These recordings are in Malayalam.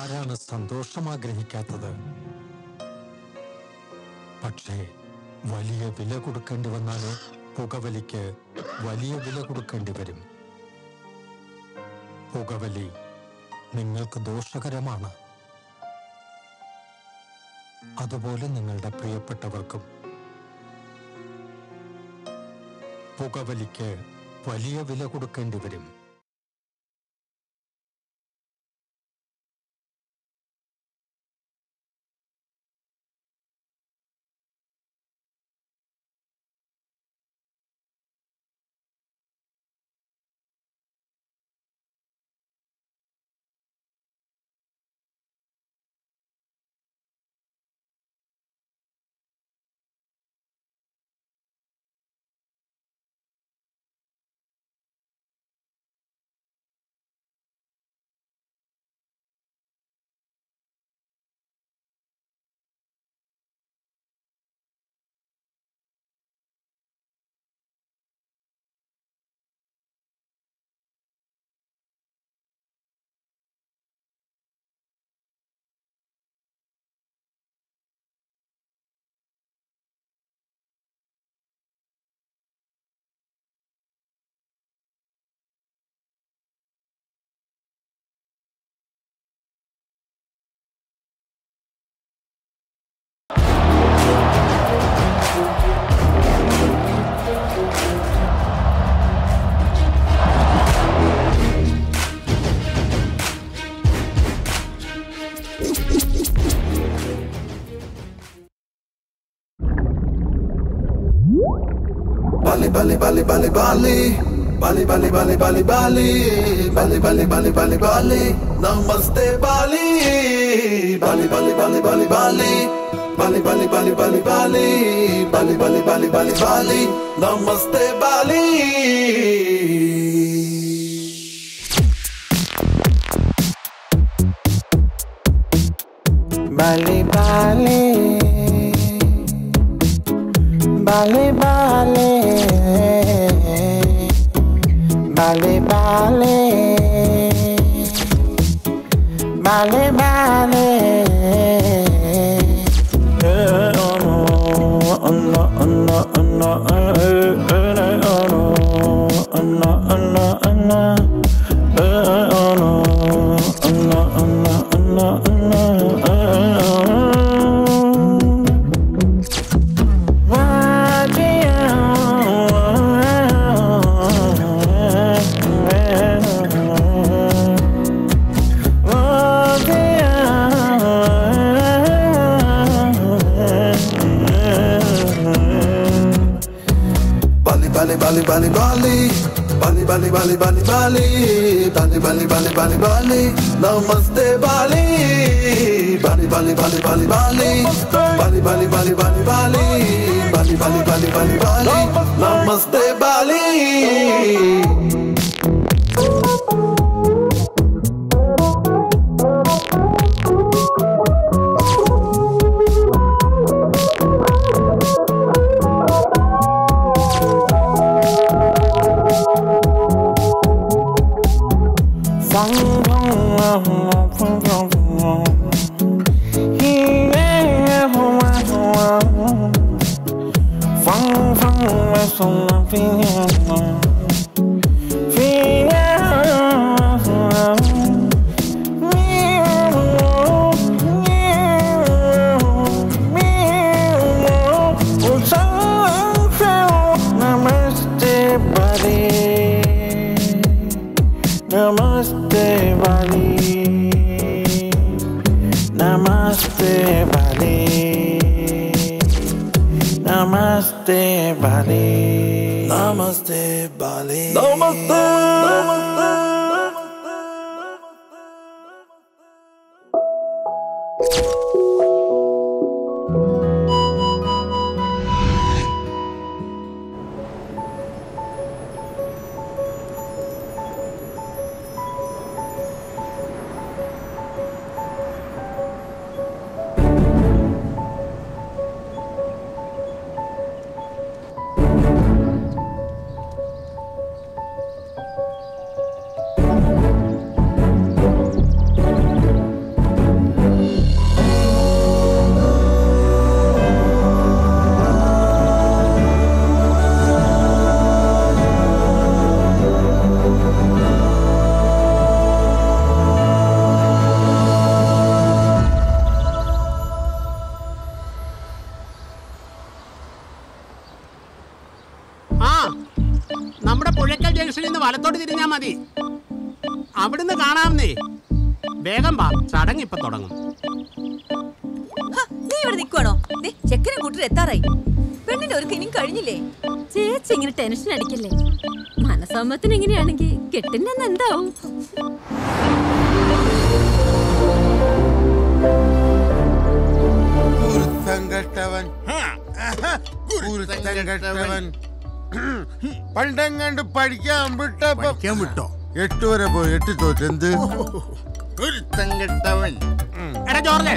ആരാണ് സന്തോഷം ആഗ്രഹിക്കാത്തത് പക്ഷേ വലിയ വില കൊടുക്കേണ്ടി വന്നാലോ പുകവലിക്ക് വലിയ വില കൊടുക്കേണ്ടി വരും പുകവലി നിങ്ങൾക്ക് ദോഷകരമാണ് അതുപോലെ നിങ്ങളുടെ പ്രിയപ്പെട്ടവർക്കും പുകവലിക്ക് വലിയ വില കൊടുക്കേണ്ടി വരും Bali, Bali, Bali, Bali, Bali. Bali, Bali, Bali, Bali, Bali. Bali, Bali, Bali, Bali, Bali. Namaste, Bali. Bali, Bali, Bali, Bali, Bali. Bali, Bali, Bali, Bali, Bali. Bali, Bali, Bali, Bali, Bali. Namaste, Bali. Bali Bali Bali Bali Bali Bali Bali Bali Eh, oh no, oh no, oh no, oh no, eh, eh, eh, oh no, oh no, oh no, oh no. Eh, oh no, oh no, oh no, oh no, oh no, eh, oh no. Bali, Bali, Bali, Bali, Bali. Bali, Bali, Bali, Bali, Bali. Bali, Bali, Bali, Bali, Bali. Namaste, Bali. Bali, Bali, Bali, Bali, Bali. Bali, Bali, Bali, Bali, Bali. Bali, Bali, Bali, Bali, Bali. Namaste, Bali. Namaste, buddy. Namaste, Bali. Namaste, Bali. Namaste, Bali. Namaste, Bali. Namaste. നമ്മുടെ പുഴക്കൽ ജംഗ്ഷനിൽ നിന്ന് വലത്തോട്ട് തിരിഞ്ഞാ മതി അവിടുന്ന് കാണാമെന്നേ വേഗം വാ ചടങ്ങ് ഇപ്പൊ തുടങ്ങും ഹ, നീ ഇവിടെ നിൽക്കുവാണോ ദേ, ചെക്കനും കൂട്ടർ എത്താറായി പെണ്ണിന്റെ ഒരു ഇനിയും കഴിഞ്ഞില്ലേ ചേച്ചി ഇങ്ങനെ ടെൻഷൻ അടിക്കല്ലേ മനസ്സമ്മത്തിന് എങ്ങനെയാണെങ്കിൽ കെട്ടിന്റെ എന്താവും കുരുത്തം കെട്ടവൻ കുരുത്തം കെട്ടവൻ പണ്ടെങ്ങാണ്ട് പഠിക്കാൻ വിട്ടപ്പോ പഠിക്കാൻ വിട്ടോ എട്ട് വരെ പോയി എട്ട് തോറ്റ് എന്ത് കുരുത്തം കെട്ടവൻ എടാ ജോർജ്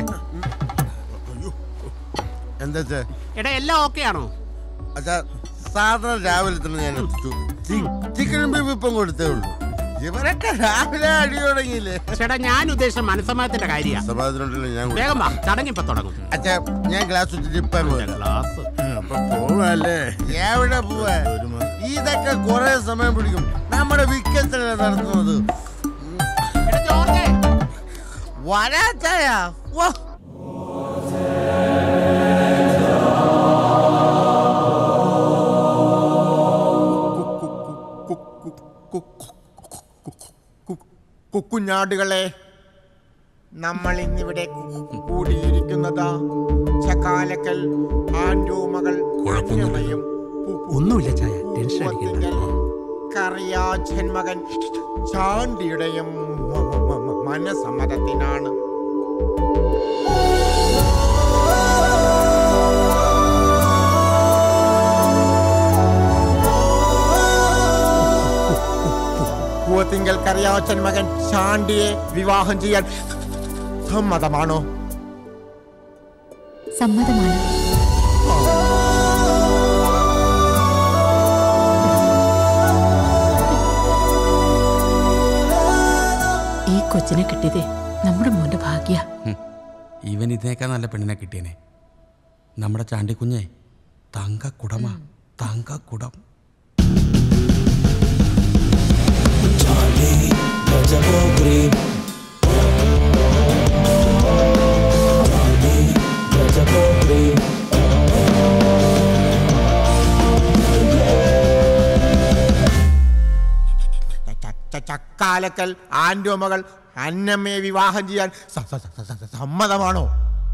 എന്താ ചേ? എടാ എല്ലാം ഓക്കെ ആണോ അച്ഛാ സാധാരണ രാവിലെ തന്നെ ഞാൻ എത്തിച്ചു ചി- ചിക്കനും ബീഫ് ഇപ്പം കൊടുത്തേ ഉള്ളൂ ഇവരൊക്കെ രാവിലെ അടി തുടങ്ങിയില്ലേ ചേട്ടാ ഞാൻ ഉദ്ദേശിച്ച മനസ്സമ്മതത്തിന്റെ കാര്യ സമാധാനമുണ്ടല്ലോ ഞാൻ കൂടി. വേഗം വാ ചടങ്ങ് ഇപ്പൊ തുടങ്ങും അച്ഛാ ഞാൻ ഗ്ലാസ് വെച്ചിട്ട് ഇപ്പം പോരാ ക്ലാസ് അപ്പൊ പോവല്ലേ എവിടെ പോവാ ഇതൊക്കെ കുറെ സമയം പിടിക്കും നമ്മുടെ വിക്കത്തല്ലേ നടത്തുന്നത് എടാ ജോർജ് വരാച്ചായ വാ കുഞ്ഞാടുകളെ നമ്മൾ ഇന്നിവിടെ കൂടിയിരിക്കുന്നതാ ചക്കാലക്കൽ ആൻഡൂമകൾ അന്യമയും ഒന്നുമില്ല ചായ ടെൻഷൻ അടിക്കണ്ട കറിയാച്ചൻ മകൻ ചാണ്ടിയുടെയും മ- മ- മ- മനസമ്മതത്തിനാണ് പൂവത്തിങ്കൽ കറിയാച്ചൻ മകൻ ചാണ്ടിയെ വിവാഹം ചെയ്യാൻ സമ്മതമാണോ സമ്മതമാണ് ഈ കൊച്ചിനെ കിട്ടിയതേ നമ്മുടെ മോന്റെ ഭാഗ്യ ഇവൻ ഇതിനേക്കാൾ നല്ല പെണ്ണിനെ കിട്ടിയനെ നമ്മുടെ ചാണ്ടിക്കുഞ്ഞെ തങ്ക കുടമ തങ്ക കുടം ച- ച- ചക്കാലക്കൽ ആൻഡോമകൾ അന്നമ്മയെ വിവാഹം ചെയ്യാൻ സ- സ- സ- സ- സമ്മതമാണോ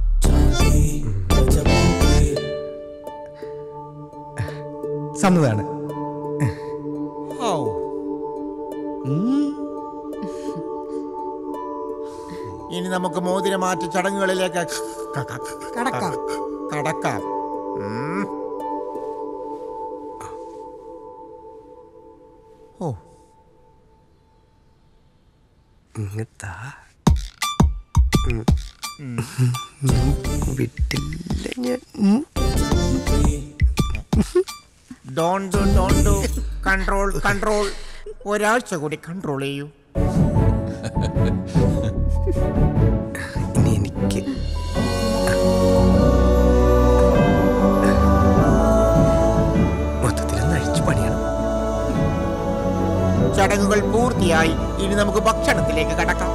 സമ്മതാണ് ഓ ഇനി നമുക്ക് മോതിരമാറ്റ ചടങ്ങുകളിലേക്ക് ക- ക- ക- കടക്കാം. കടക്കാം ഉം. ഓ ഇങ്ങത്താ വിട്ടില്ല ഞാൻ ഉം. ഡോണ്ട് ഡോണ്ട് കൺട്രോൾ കൺട്രോൾ ഒരാഴ്ച കൂടി കൺട്രോൾ ചെയ്യൂ ഇനി എനിക്ക് മൊത്തത്തിലൊന്ന് അഴിച്ചു പണിയണം ചടങ്ങുകൾ പൂർത്തിയായി ഇനി നമുക്ക് ഭക്ഷണത്തിലേക്ക് കടക്കാം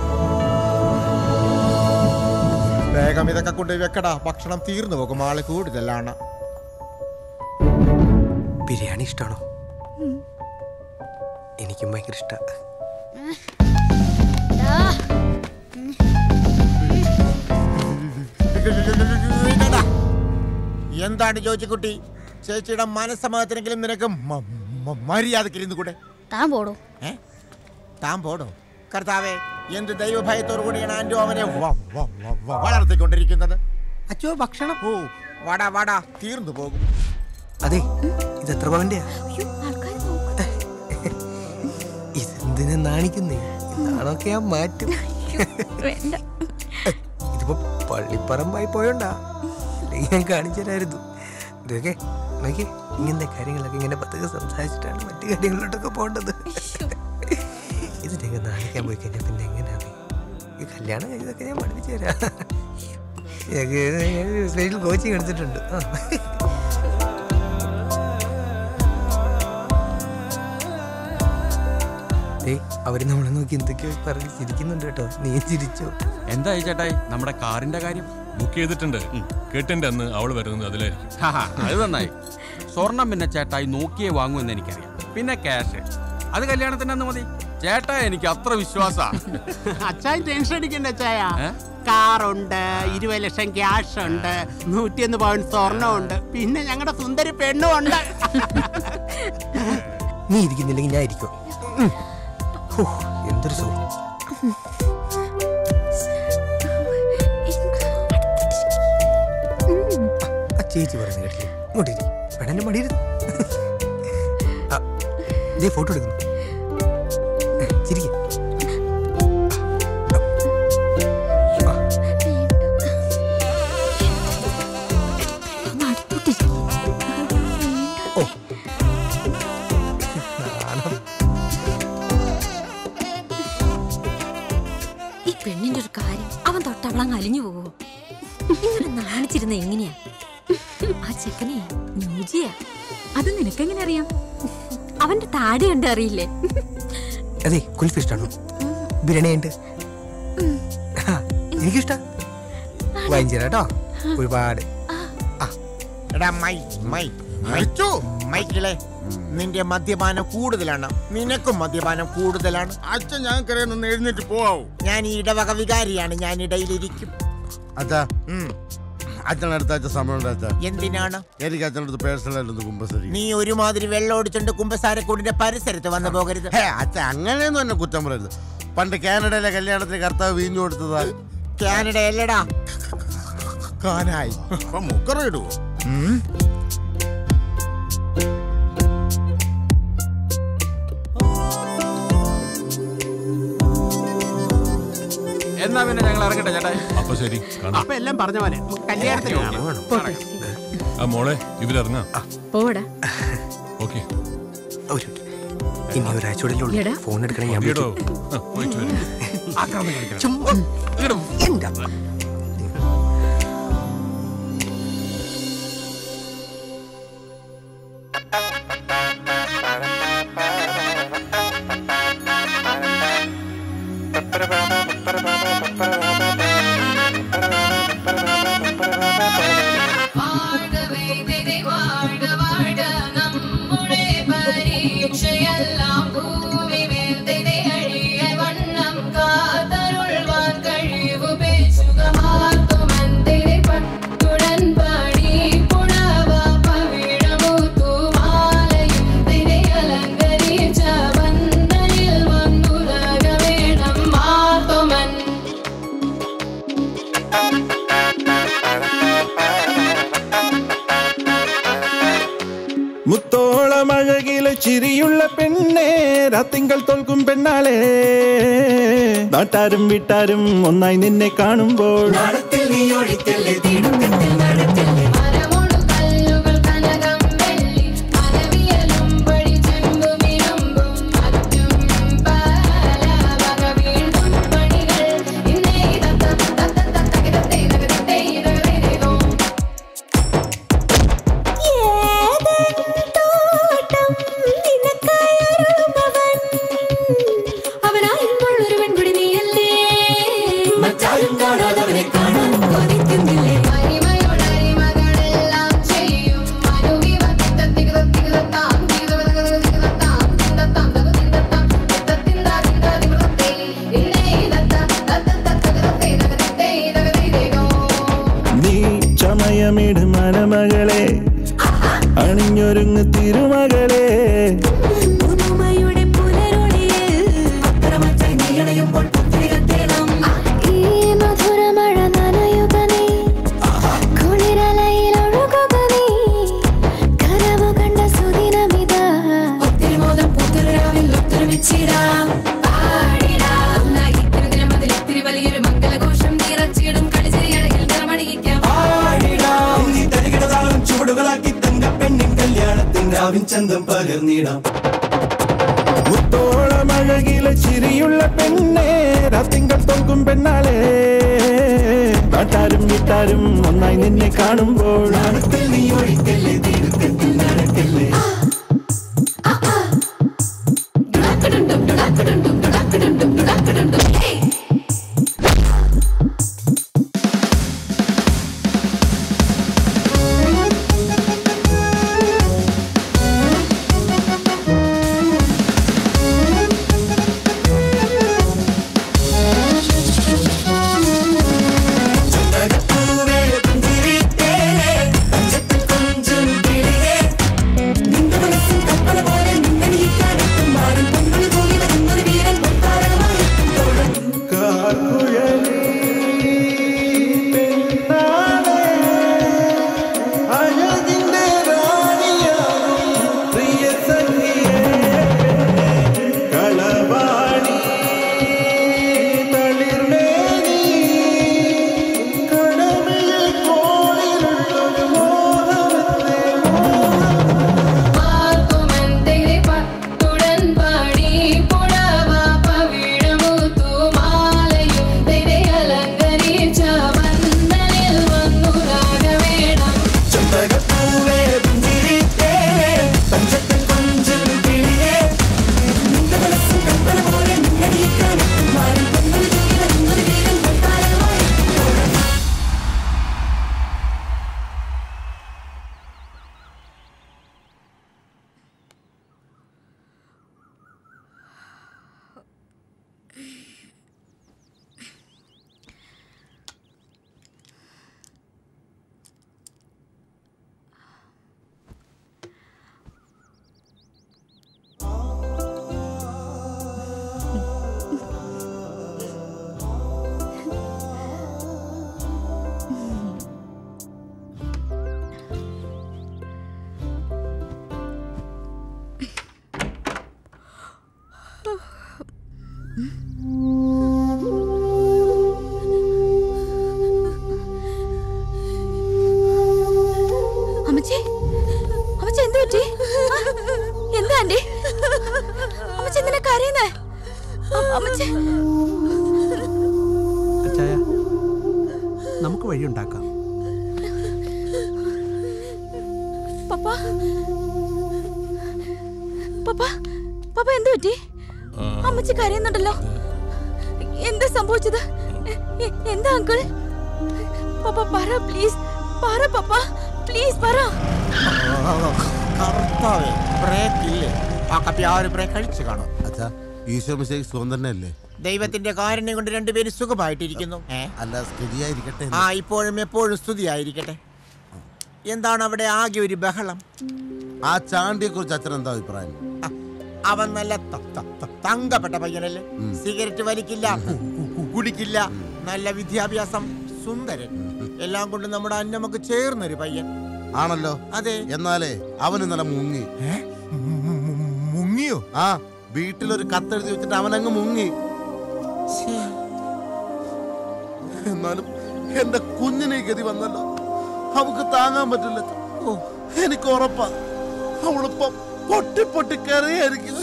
വേഗം ഇതൊക്കെ കൊണ്ട് വെക്കടാ ഭക്ഷണം തീർന്നു പോകും ആള് കൂടുതലാണ് ബിരിയാണി ഇഷ്ടമാണോ എനിക്കും ഭയങ്കര ഇഷ്ടമാണ് ഇതെടാ. എന്താണ് ചോദിച്ചുകുട്ടി ചേച്ചിയുടെ മനസ്സമ്മതത്തിനെങ്കിലും നിനക്ക് മ- മ- മര്യാദയ്ക്ക് ഇരുന്ന് കൂടെ താൻ പോടോ ഏ താൻ പോടോ കർത്താവേ എന്ത് ദൈവഭയത്തോടു കൂടിയാണ് ആൻറ്റോ അവനെ വ- വ- വ- വ- വളർത്തിക്കൊണ്ടിരിക്കുന്നത് അച്ചോ ഭക്ഷണം ഓ വാടാ വാടാ തീർന്നു പോകും അതെ ഇത് എത്ര പവന്റെയാ ആൾക്കാർ നോക്കും ഇതെന്തിനാ നാണിക്കുന്നേ നാണൊക്കെ ഞാൻ മാറ്റും വേണ്ട ഇതിപ്പോ പള്ളിപ്പറമ്പായി പോയോണ്ടാ അല്ലെങ്കിൽ ഞാൻ കാണിച്ചു തരായിരുന്നു ഇതൊക്കെ നോക്കി ഇങ്ങനത്തെ കാര്യങ്ങളൊക്കെ ഇങ്ങനെ പതുക്കെ സംസാരിച്ചിട്ടാണ് മറ്റു കാര്യങ്ങളിലോട്ടൊക്കെ പോകേണ്ടത് ഇതിനൊക്കെ നാണിക്കാൻ പോയി കഴിഞ്ഞാൽ പിന്നെ എങ്ങനെയാണ് ഈ കല്യാണം കഴിഞ്ഞതൊക്കെ ഞാൻ പഠിപ്പിച്ചു തരാം സ്പെഷ്യൽ കോച്ചിങ് എടുത്തിട്ടുണ്ട് ആ ദേ, അവര് നമ്മളെ നോക്കി എന്തൊക്കെയോ പറഞ്ഞ് ചിരിക്കുന്നുണ്ട് കേട്ടോ നീ ചിരിച്ചോ എന്തായി ചേട്ടായി നമ്മുടെ കാറിന്റെ കാര്യം ബുക്ക് ചെയ്തിട്ടുണ്ട് കേട്ടിന്റെ അന്ന് അവള് വരുന്നത് അതിലായിരിക്കും ഹാ, ഹാ, അത് നന്നായി സ്വർണം പിന്നെ ചേട്ടായി നോക്കിയേ വാങ്ങുമെന്ന് എനിക്കറിയാം പിന്നെ ക്യാഷ് അത് കല്യാണത്തിന്റെ അന്ന് മതി ചേട്ടാ എനിക്ക് അത്ര വിശ്വാസ അച്ചായൻ ടെൻഷൻ അടിക്കണ്ട അച്ചായ കാറുണ്ട് ഇരുപത് ലക്ഷം ക്യാഷ് ഉണ്ട് നൂറ്റിയൊന്ന് പവൻ സ്വർണ്ണം ഉണ്ട് പിന്നെ ഞങ്ങളുടെ സുന്ദരി പെണ്ണും ഉണ്ട് നീ ഇരിക്കുന്നില്ലെങ്കിൽ ഞാൻ ഇരിക്കും ഹോ, എന്തൊരു സുഖം ആ ചേച്ചി പറയുന്നത് കേട്ടില്ലേ ഇങ്ങോട്ട് ഇരി പെണ്ണന്റെ മടിയിരുന്ന് ഇതേ ഫോട്ടോ എടുക്കുന്നു ചിരിക്ക ഓ നാണം ഈ പെണ്ണിന്റെ ഒരു കാര്യം അവൻ തൊട്ടവളങ്ങ് അലിഞ്ഞു പോവോ ഇങ്ങനെ നാണിച്ചിരുന്ന എങ്ങനെയാ ആ ചെക്കനെ ന്യൂജിയാ അത് നിനക്കെങ്ങനെ അറിയാം അവന്റെ താടി കണ്ട് അറിയില്ലേ അതെ കുൽഫി ഇഷ്ടമാണോ ബിരിയാണിയുണ്ട് എനിക്കിഷ്ട വാങ്ങിച്ചു കേട്ടോ ഒരുപാട് എടാ മൈ മൈ മൈച്ചു മൈക്കിളെ നിന്റെ മദ്യപാനം കൂടുതലാണ് നിനക്കും മദ്യപാനം കൂടുതലാണ് അച്ഛൻ ഞാൻ കരയൊന്ന് എഴുന്നേറ്റ് പോവാവൂ ഞാൻ ഈ ഇടവക വികാരിയാണ് ഞാൻ ഇടയിലിരിക്കും അച്ഛാ അച്ഛൻ അടുത്ത ആഴ്ച സമയമുണ്ട് അച്ഛാ എന്തിനാണ് എനിക്ക് അച്ഛനടുത്ത് പേഴ്സണലായിട്ടൊന്ന് കുമ്പസരി നീ ഒരുമാതിരി വെള്ളം ഒടിച്ചുകൊണ്ട് കുമ്പസാരക്കൂടിന്റെ പരിസരത്ത് വന്നു പോകരുത് അച്ഛൻ അങ്ങനെയൊന്നും എന്നെ കുറ്റം പറയരുത് പണ്ട് കാനഡയിലെ കല്യാണത്തിന് കർത്താവ് വീഞ്ഞു കൊടുത്തതാ കാനഡ അല്ലടാ കാനായി മുക്കറിടുവോ എന്നാ പിന്നെ ഞങ്ങൾ ഇറങ്ങട്ടെ ചേട്ടാ അപ്പൊ ശരി കാണാം അപ്പൊ എല്ലാം പറഞ്ഞ പോലെ നമുക്ക് കല്യാണത്തിന് കാണാം ആ മോളെ ഇവരിറങ്ങാം പോടാ ഓക്കെ ഒരു ഇനി ഒരാഴ്ചയോടെ എടാ. ഫോൺ എടുക്കണേ ഞാൻ എടോ വിളിക്കും. ആ, പോയിട്ട് വരും ചുമ്മാ എന്റെ അമ്മ. പരീക്ഷയെല്ലാം ഭൂമി മേൽ തിരയഴിയ വണ്ണം കാതരുൾവാൻ കഴിവു പേശുകമാർത്തുമന്തിരി പട്ടുടൻ പാടി പുണവ പവിഴമുത്തുമാലയും തിരയലങ്കരിച്ച വന്ദനിൽ വന്നുലക വേണം മാർത്തുമൻ മുത്തോളമഴകിലെ ചിരിയുള്ള പെണ്ണേ രാത്തിങ്കൾ തോൽക്കും പെണ്ണാളെ നാട്ടാരും വീട്ടാരും ഒന്നായി നിന്നെ കാണുമ്പോൾ കല്ലുകൾ കനകം വെള്ളി മനവിയലും പടി ചെമ്പുമിരുമ്പും മറ്റും പല വക വീണ്ടും പണികൾ ഇന്നേ തത്ത തത്ത തത്തകിടത്തേ തകതിത്തേ തകതിരേതോ അവനായിരുമ്പോൾ ഒരു പെൺകുടി നീയല്ലേ മറ്റാരും കാണാതവനെ കാണാൻ കൊതിക്കുന്നില്ലേ മഹിമയോടരിമകളെല്ലാം ചെയ്യും മനുവിവ തിത്തത്തികതത്തികതത്താം തികതകതകതകതത്താം തിന്തത്താം തകതിന്തത്താം തിത്തത്തിന്താ തിന്താ തികതത്തേ ഇന്നേ തത്ത തത്ത തത്തകതത്തേ തകതിത്തേ തകതിരേതോ നീ ചമയമിട് മനമകളെ അണിഞ്ഞൊരുങ്ങ് തിരുമകളെ പുതുമയുടെ പുലരൊളിയിൽ അക്രമച്ചായി നീ അണയുമ്പോൾ പുത്തിരികത്തേണം ഈ മധുരമഴ നനയുക നീ കുളിരലയിൽ ഒഴുകുക നീ കനവു കണ്ട സുദിനമിതാ ഒത്തിരി മോദം പൂത്തുരാവിൽ ഒത്തൊരുമിച്ചിടാം പാടിടാം ഒന്നായി ഇത്തിരി ദിനം അതിൽ ഇത്തിരി വലിയൊരു മംഗലഘോഷം നിറച്ചിടും കളിച്ചിരിയടയിൽ നിറമണിയിക്കാം ചുവടുകളാക്കി തങ്ക പെണ്ണിൻ കല്യാണത്തിൻ രാവിൻ ചന്തം പകർന്നിടാം മുത്തോളമഴകിലെ ചിരിയുള്ള പെണ്ണേ രാത്തിങ്കൾ തോൽക്കും പെണ്ണാളെ നാട്ടാരും വീട്ടാരും ഒന്നായി നിന്നെ കാണുമ്പോൾ നീ ഒഴിക്കല്ലേ തീരത്തിൽ നടക്കല്ലേ ആ പപ്പ പപ്പ എന്തു പറ്റി അമ്മച്ചി കരയുന്നുണ്ടല്ലോ എന്താ സംഭവിച്ചത് എ- എ- എന്താ അങ്കിൾ പപ്പ പറ പ്ലീസ് പറ പപ്പ പ്ലീസ് പറ കർത്താവേ ബ്രേക്ക് ഇല്ലേ ആ കപ്പി ആ ഒരു ബ്രേക്ക് കഴിച്ചു കാണും അച്ഛാ ഈശോ മിശേക്ക് സുഖം തന്നെയല്ലേ ദൈവത്തിന്റെ കാരുണ്യം കൊണ്ട് രണ്ടുപേരും സുഖമായിട്ടിരിക്കുന്നു ഏ അല്ല സ്ഥിതിയായിരിക്കട്ടെ ആ ഇപ്പോഴും എപ്പോഴും സ്തുതിയായിരിക്കട്ടെ എന്താണ് അവിടെ ആകെ ഒരു ബഹളം ആ ചാണ്ടിയെ കുറിച്ച് അച്ഛൻ എന്താ അഭിപ്രായം അവൻ നല്ല ത- ത- ത- തങ്കപ്പെട്ട പയ്യനല്ലേ സിഗരറ്റ് വലിക്കില്ല കു- കു- കു- കുടിക്കില്ല നല്ല വിദ്യാഭ്യാസം സുന്ദരൻ എല്ലാം കൊണ്ട് നമ്മുടെ അന്നമക്ക് ചേർന്നൊരു പയ്യൻ ആണല്ലോ അതെ എന്നാലേ അവന് നല്ല മുങ്ങി മുങ്ങിയോ ആ വീട്ടിലൊരു കത്തെഴുതി വെച്ചിട്ട് അവനങ്ങ് മുങ്ങി എന്നാലും എന്റെ കുഞ്ഞിനെ ഈ ഗതി വന്നല്ലോ അവക്ക് താങ്ങാൻ പറ്റില്ല ഓ എനിക്ക് ഉറപ്പാ അവളിപ്പം പൊട്ടി പൊട്ടി കരയായിരിക്കും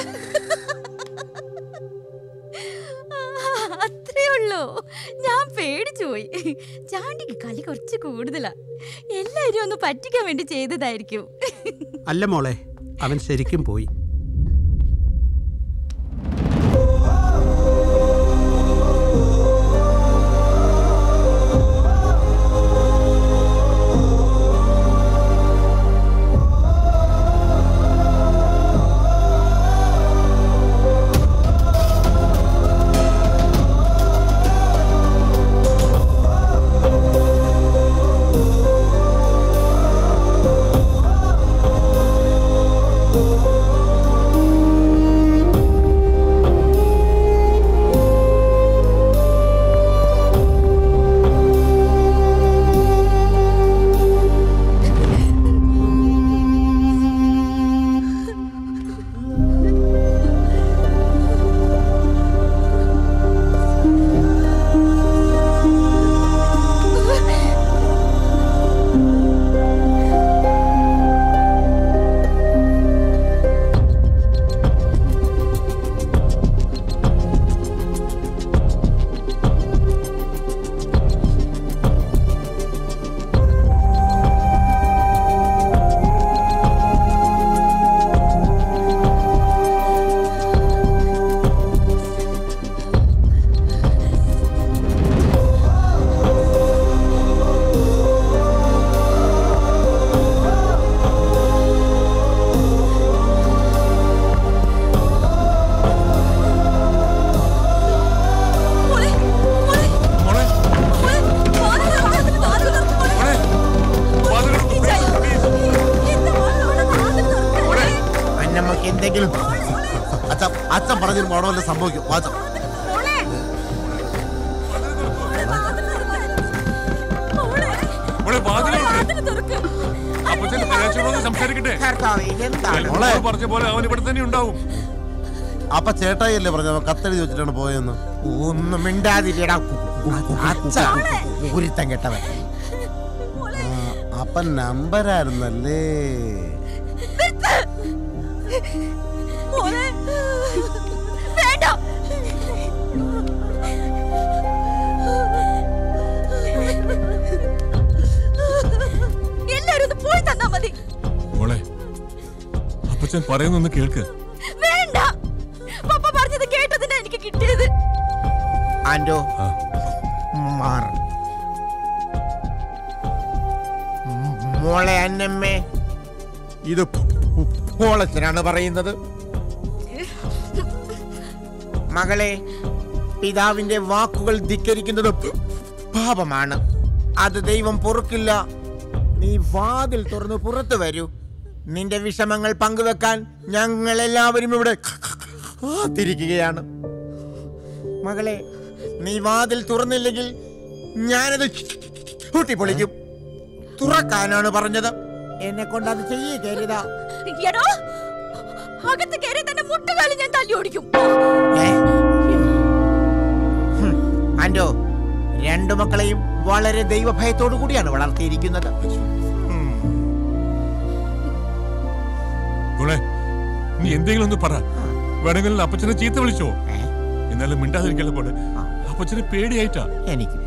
അത്രേ ഉള്ളൂ ഞാൻ പേടിച്ചു പോയി ചാണ്ടിക്ക് കളി കുറച്ച് കൂടുതലാ എല്ലാരും ഒന്ന് പറ്റിക്കാൻ വേണ്ടി ചെയ്തതായിരിക്കും അല്ല മോളെ അവൻ ശരിക്കും പോയി അന്നമ്മക്ക് എന്തെങ്കിലും അച്ഛൻ അച്ഛൻ പറഞ്ഞൊരു മോടമല്ല സംഭവിക്കും വാച്ച മോളെ വാതിലുണ്ട് അപ്പച്ചൻ പ്രകാശനോട് സംസാരിക്കട്ടെ മോളെ പറഞ്ഞ പോലെ അവൻ ഇവിടെ തന്നെ ഉണ്ടാവും അപ്പൊ ചേട്ടായിയല്ലേ പറഞ്ഞു അവൻ കത്തെഴുതി വെച്ചിട്ടാണ് പോയെന്ന് ഒന്നും മിണ്ടാതിരിടാ അച്ഛ ഉരുത്തം കെട്ടവൻ ആ, അപ്പൊ നമ്പരായിരുന്നല്ലേ മോനെ വേണ്ട എല്ലാരും ഒന്ന് പോയി തന്നാ മതി മോളെ അപ്പച്ചൻ പറയുന്നൊന്ന് കേൾക്ക് വേണ്ട പപ്പ പറഞ്ഞത് കേട്ടതിനാ എനിക്ക് കിട്ടിയത് ആൻഡോ മാർ മോളെ അന്നമ്മേ ഇത് പോളച്ചനാണ് പറയുന്നത് മകളെ പിതാവിന്റെ വാക്കുകൾ ധിക്കരിക്കുന്നത് പാപമാണ് അത് ദൈവം പൊറുക്കില്ല നീ വാതിൽ തുറന്ന് പുറത്തു വരൂ നിന്റെ വിഷമങ്ങൾ പങ്കുവെക്കാൻ ഞങ്ങൾ എല്ലാവരും ഇവിടെ കാത്തിരിക്കുകയാണ് മകളെ നീ വാതിൽ തുറന്നില്ലെങ്കിൽ ഞാനത് കൂട്ടിപ്പൊളിക്കും തുറക്കാനാണ് പറഞ്ഞത് എന്നെ കൊണ്ട് അത് ചെയ്യേ കരുതാ എടോ അകത്ത് കയറി തന്നെ മുട്ടുകാലി ഞാൻ തല്ലി ഓടിക്കും ആൻഡോ രണ്ടു മക്കളെയും വളരെ ദൈവഭയത്തോടു കൂടിയാണ് വളർത്തിയിരിക്കുന്നത് മോളെ നീ എന്തെങ്കിലും ഒന്ന് പറ വേണമെങ്കിൽ അപ്പച്ചനെ ചീത്ത വിളിച്ചോ എന്നാലും മിണ്ടാതിരിക്കല്ല പോലെ അപ്പച്ചനെ പേടിയായിട്ടാ എനിക്ക്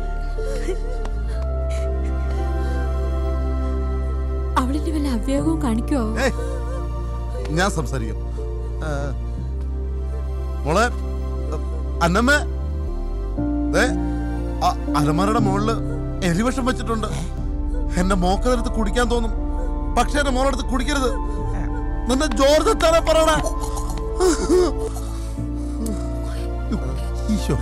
അവളിന്റെ വല്ല അവയോഗവും കാണിക്കുവോ ഞാൻ സംസാരിക്കാം മോളെ അന്നമ്മ ദേ, ആ അലമാരയുടെ മുകളില് എലിവിഷം വെച്ചിട്ടുണ്ട് എന്റെ മോക്കതെടുത്ത് കുടിക്കാൻ തോന്നും പക്ഷെ എന്റെ മോളെടുത്ത് കുടിക്കരുത് നിന്റെ ജോർജ് എത്താനെ പറയണ ഈശോ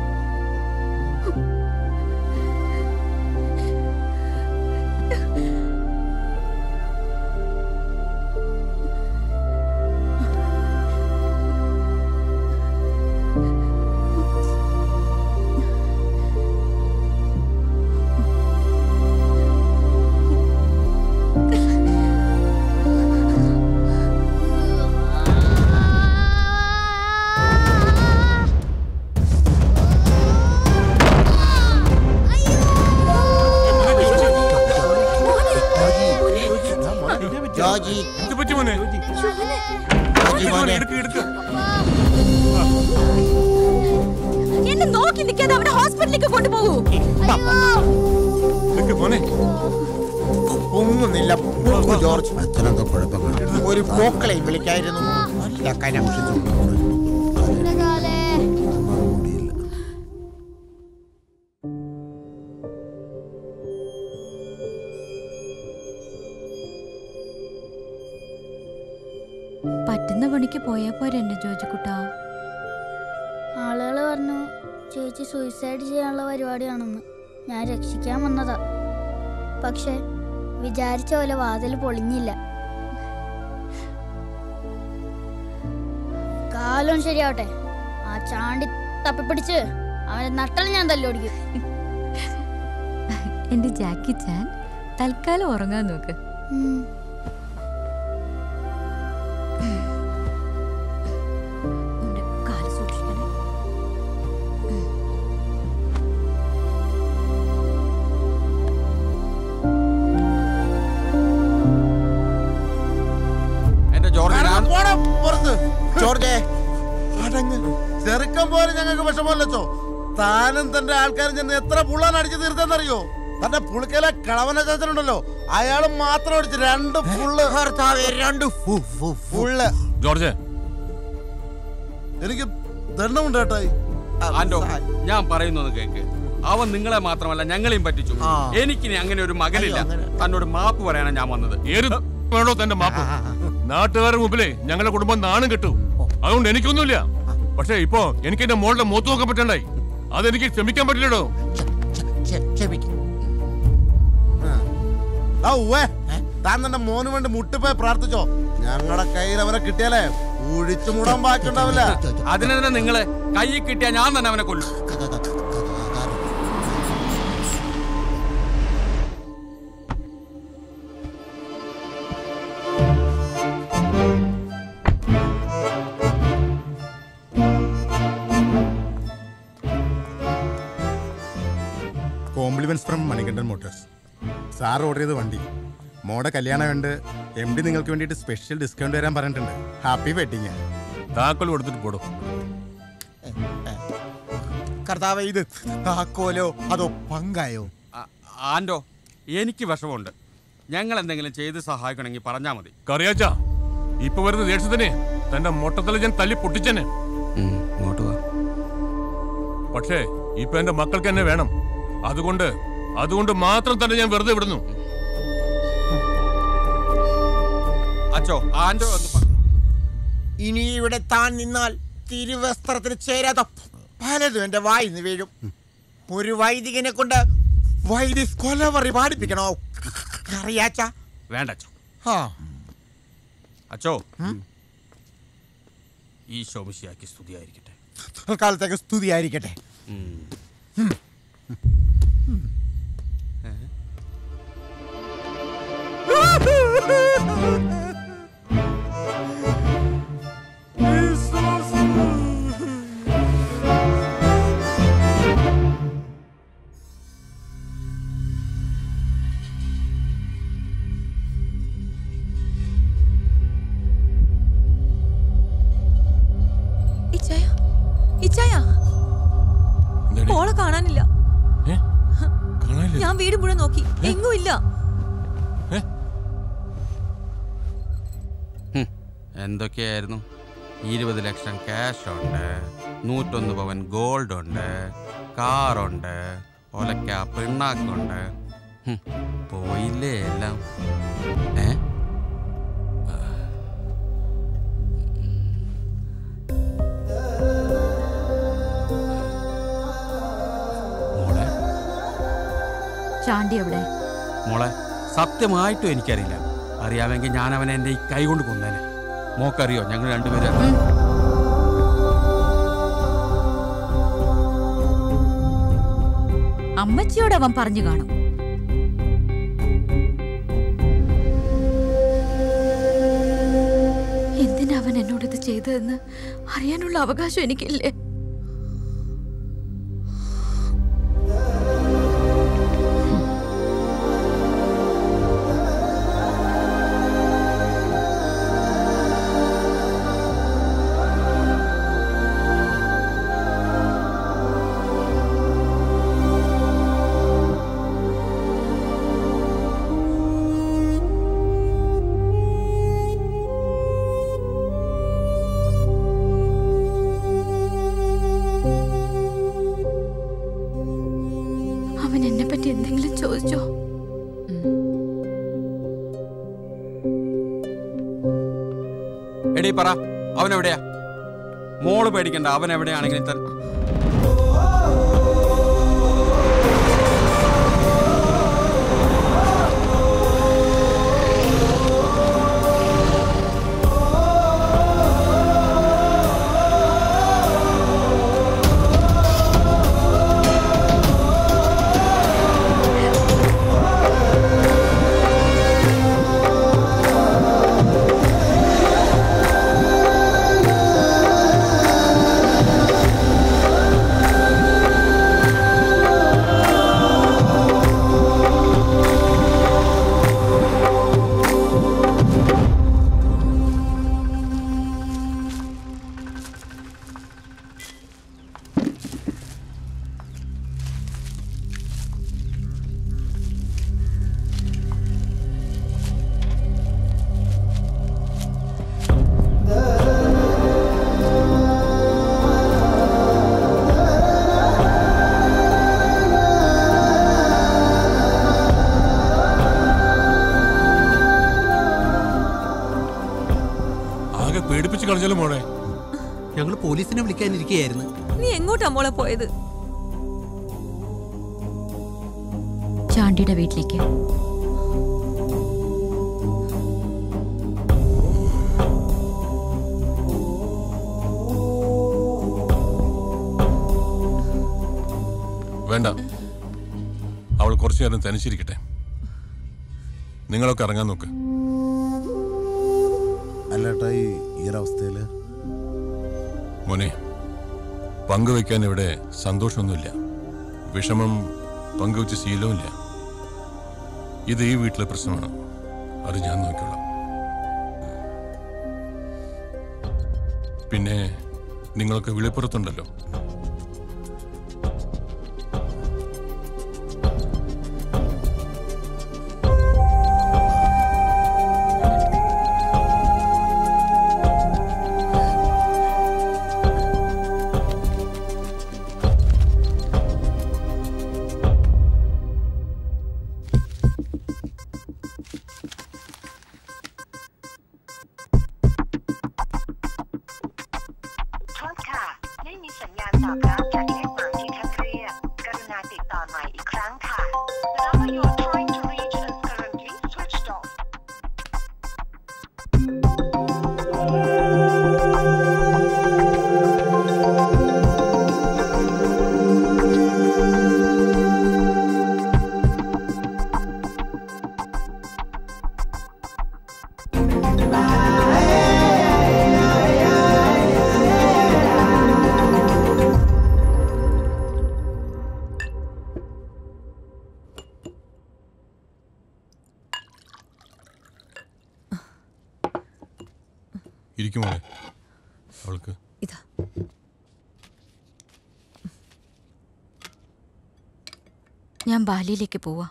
ജോജി എന്ത് പറ്റി മോനെ ജോജി മോനെ എടുക്ക് എടുക്ക് എന്നെ നോക്കി നിൽക്കാതെ അവനെ ഹോസ്പിറ്റലിലേക്ക് കൊണ്ടുപോകൂ എടുക്ക് മോനെ ഒന്നുമില്ല പോക്കൂ ജോർജ് ഒരു പോക്കളെയും വിളിക്കായിരുന്നു നല്ല കനം പറ്റുന്ന പണിക്ക് പോയാ പോരെ എന്റെ ജോജിക്കുട്ടാ ആളുകൾ പറഞ്ഞു ചേച്ചി സൂയിസൈഡ് ചെയ്യാനുള്ള പരിപാടിയാണെന്ന് ഞാൻ രക്ഷിക്കാൻ വന്നതാ പക്ഷെ വിചാരിച്ച പോലെ വാതിൽ പൊളിഞ്ഞില്ല കാലം ശരിയാവട്ടെ ആ ചാണ്ടി തപ്പിപ്പിടിച്ച് അവനെ നട്ടൽ ഞാൻ തല്ലോടിക്കും എന്റെ ജാക്കി ചാൻ തൽക്കാലം ഉറങ്ങാൻ നോക്ക് ഉം. ഉണ്ട്. കാല് സൂക്ഷിക്കണേ എന്റെ ജോർജ് ഞാൻ പോടാ പുറത്ത് ജോർജേ അടങ്ങ് ചെറുക്കം പോലെ ഞങ്ങൾക്ക് വിഷമല്ലച്ചോ താനും തന്റെ ആൾക്കാരും ചെന്ന് എത്ര പുള്ളാൻ അടിച്ചു തീർത്തെന്നറിയോ തന്റെ പുളിക്കലെ കളവന ചാച്ചനുണ്ടല്ലോ അയാൾ മാത്രം അടിച്ച് രണ്ട് ഫുള്ള് ഭർത്താവേ രണ്ട് ഫു- ഫു- ഫുള്ള് ജോർജ് എനിക്ക് ദണ്ഡമുണ്ട് ഏട്ടായി ആൻഡോ ഞാൻ പറയുന്നത് കേക്ക് അവൻ നിങ്ങളെ മാത്രമല്ല ഞങ്ങളെയും പറ്റിച്ചു ആ. എനിക്കിനി അങ്ങനെ ഒരു മകനില്ല തന്നോട് മാപ്പ് പറയാനാണ് ഞാൻ വന്നത് ഏത് വേണോ തന്റെ മാപ്പ് നാട്ടുകാരുടെ മുമ്പിലേ ഞങ്ങളുടെ കുടുംബം നാണം കിട്ടും അതുകൊണ്ട് എനിക്കൊന്നുമില്ല പക്ഷെ ഇപ്പോ എനിക്ക് എന്റെ മോളുടെ മൂത്ത് നോക്കാൻ പറ്റണ്ടായി അതെനിക്ക് ക്ഷമിക്കാൻ പറ്റില്ലടോ ക്ഷ- ക്ഷമിക്ക്. ആ ഉവ്വേ താൻ തന്റെ മോന് വേണ്ടി മുട്ടിപ്പോയി പ്രാർത്ഥിച്ചോ ഞങ്ങളുടെ കയ്യിൽ അവനെ കിട്ടിയാലേ കുഴിച്ചു മൂടാൻ ബാക്കിയുണ്ടാവില്ല അതിനെതിരെ നിങ്ങള് കൈ കിട്ടിയാ ഞാൻ തന്നെ അവനെ കൊല്ലും compliments from Manikandan motors sir order ചെയ്ത വണ്ടി മോടെ കല്യാണം കണ്ട് എം ഡി നിങ്ങൾക്ക് വേണ്ടിയിട്ട് സ്പെഷ്യൽ ഡിസ്കൗണ്ട് തരാൻ പറഞ്ഞിട്ടുണ്ട് ഹാപ്പി വെഡിങ് താക്കോൽ കൊടുത്തിട്ട് പോടോ കർത്താവേ ഇത് താക്കോലോ അതോ പങ്കായോ ആ- ആൻഡോ എനിക്ക് വിഷമമുണ്ട് ഞങ്ങൾ എന്തെങ്കിലും ചെയ്ത് സഹായിക്കണമെങ്കിൽ പറഞ്ഞാൽ മതി കറിയാച്ച ഇപ്പൊ വരുന്ന ദേഷ്യത്തിനെ തന്റെ മൊട്ടത്തല ഞാൻ തല്ലി പൊട്ടിച്ചെന്നെ ഇങ്ങോട്ട് വാ പക്ഷേ ഇപ്പൊ എന്റെ മക്കൾക്ക് എന്നെ വേണം അതുകൊണ്ട് അതുകൊണ്ട് മാത്രം തന്നെ ഞാൻ വെറുതെ വിടുന്നു അച്ചോ ആൻഡോ ഒന്ന് പ- ഇനി ഇവിടെ താൻ നിന്നാൽ തിരുവസ്ത്രത്തിന് ചേരാത്ത പലതും എന്റെ വായിന്ന് വീഴും ഒരു വൈദികനെ കൊണ്ട് വൈദ്യ കൊലവറി പാടിപ്പിക്കണോ അറിയാച്ച വേണ്ട അച്ചോ ആ അച്ചോ ഈ ശോമിശിയാക്കി സ്തുതിയായിരിക്കട്ടെ തൽക്കാലത്തേക്ക് സ്തുതിയായിരിക്കട്ടെ ഉം. ഇച്ചായ ഇച്ചായ മോളെ കാണാനില്ല ഞാൻ വീട് മുഴുവൻ നോക്കി എങ്ങും ഇല്ല ഹും, എന്തൊക്കെയായിരുന്നു ഇരുപത് ലക്ഷം ക്യാഷ് ഉണ്ട് നൂറ്റൊന്ന് പവൻ ഗോൾഡ് ഉണ്ട് കാറുണ്ട് ഒലക്ക പിണ്ണാക്കുണ്ട് ഹും, പോയില്ലേ എല്ലാം ഏ മോളെ ചാണ്ടി എവിടെ മോളെ സത്യമായിട്ടും എനിക്കറിയില്ല അറിയാമെങ്കിൽ ഞാൻ അവനെ എൻ്റെ ഈ കൈ കൊണ്ട് കൊന്നേനെ മോക്കറിയോ ഞങ്ങൾ രണ്ടുപേരും അമ്മച്ചിയോട് അവൻ പറഞ്ഞു കാണും എന്തിനാ അവൻ എന്നോട് ഇത് ചെയ്തതെന്ന് അറിയാനുള്ള അവകാശം എനിക്കില്ലേ അവൻ എന്നെ പറ്റി എന്തെങ്കിലും ചോദിച്ചോ എടീ പറ അവൻ എവിടെയാ മോള് പേടിക്കണ്ട അവൻ എവിടെയാണെങ്കിലും തന്നെ ആകെ പേടിപ്പിച്ച് കളഞ്ഞല്ലോ മോളെ ഞങ്ങൾ പോലീസിനെ വിളിക്കാനിരിക്കുകയായിരുന്നു നീ എങ്ങോട്ടാ മോളെ പോയത് ചാണ്ടിയുടെ വീട്ടിലേക്ക് വേണ്ട അവൾ കുറച്ചു നേരം തനിച്ചിരിക്കട്ടെ നിങ്ങളൊക്കെ ഇറങ്ങാൻ നോക്ക് അല്ലേട്ടാ ഈ ഈ ഒരവസ്ഥയില് മോനെ പങ്കുവെക്കാൻ ഇവിടെ സന്തോഷമൊന്നുമില്ല വിഷമം പങ്കുവെച്ച് ശീലവുമില്ല ഇത് ഈ വീട്ടിലെ പ്രശ്നമാണ് അത് ഞാൻ നോക്കിക്കോളാം പിന്നെ നിങ്ങളൊക്കെ വിളിപ്പുറത്തുണ്ടല്ലോ ഇരിക്കുമോ അവൾക്ക് ഇതാ ഞാൻ ബാലിയിലേക്ക് പോവാ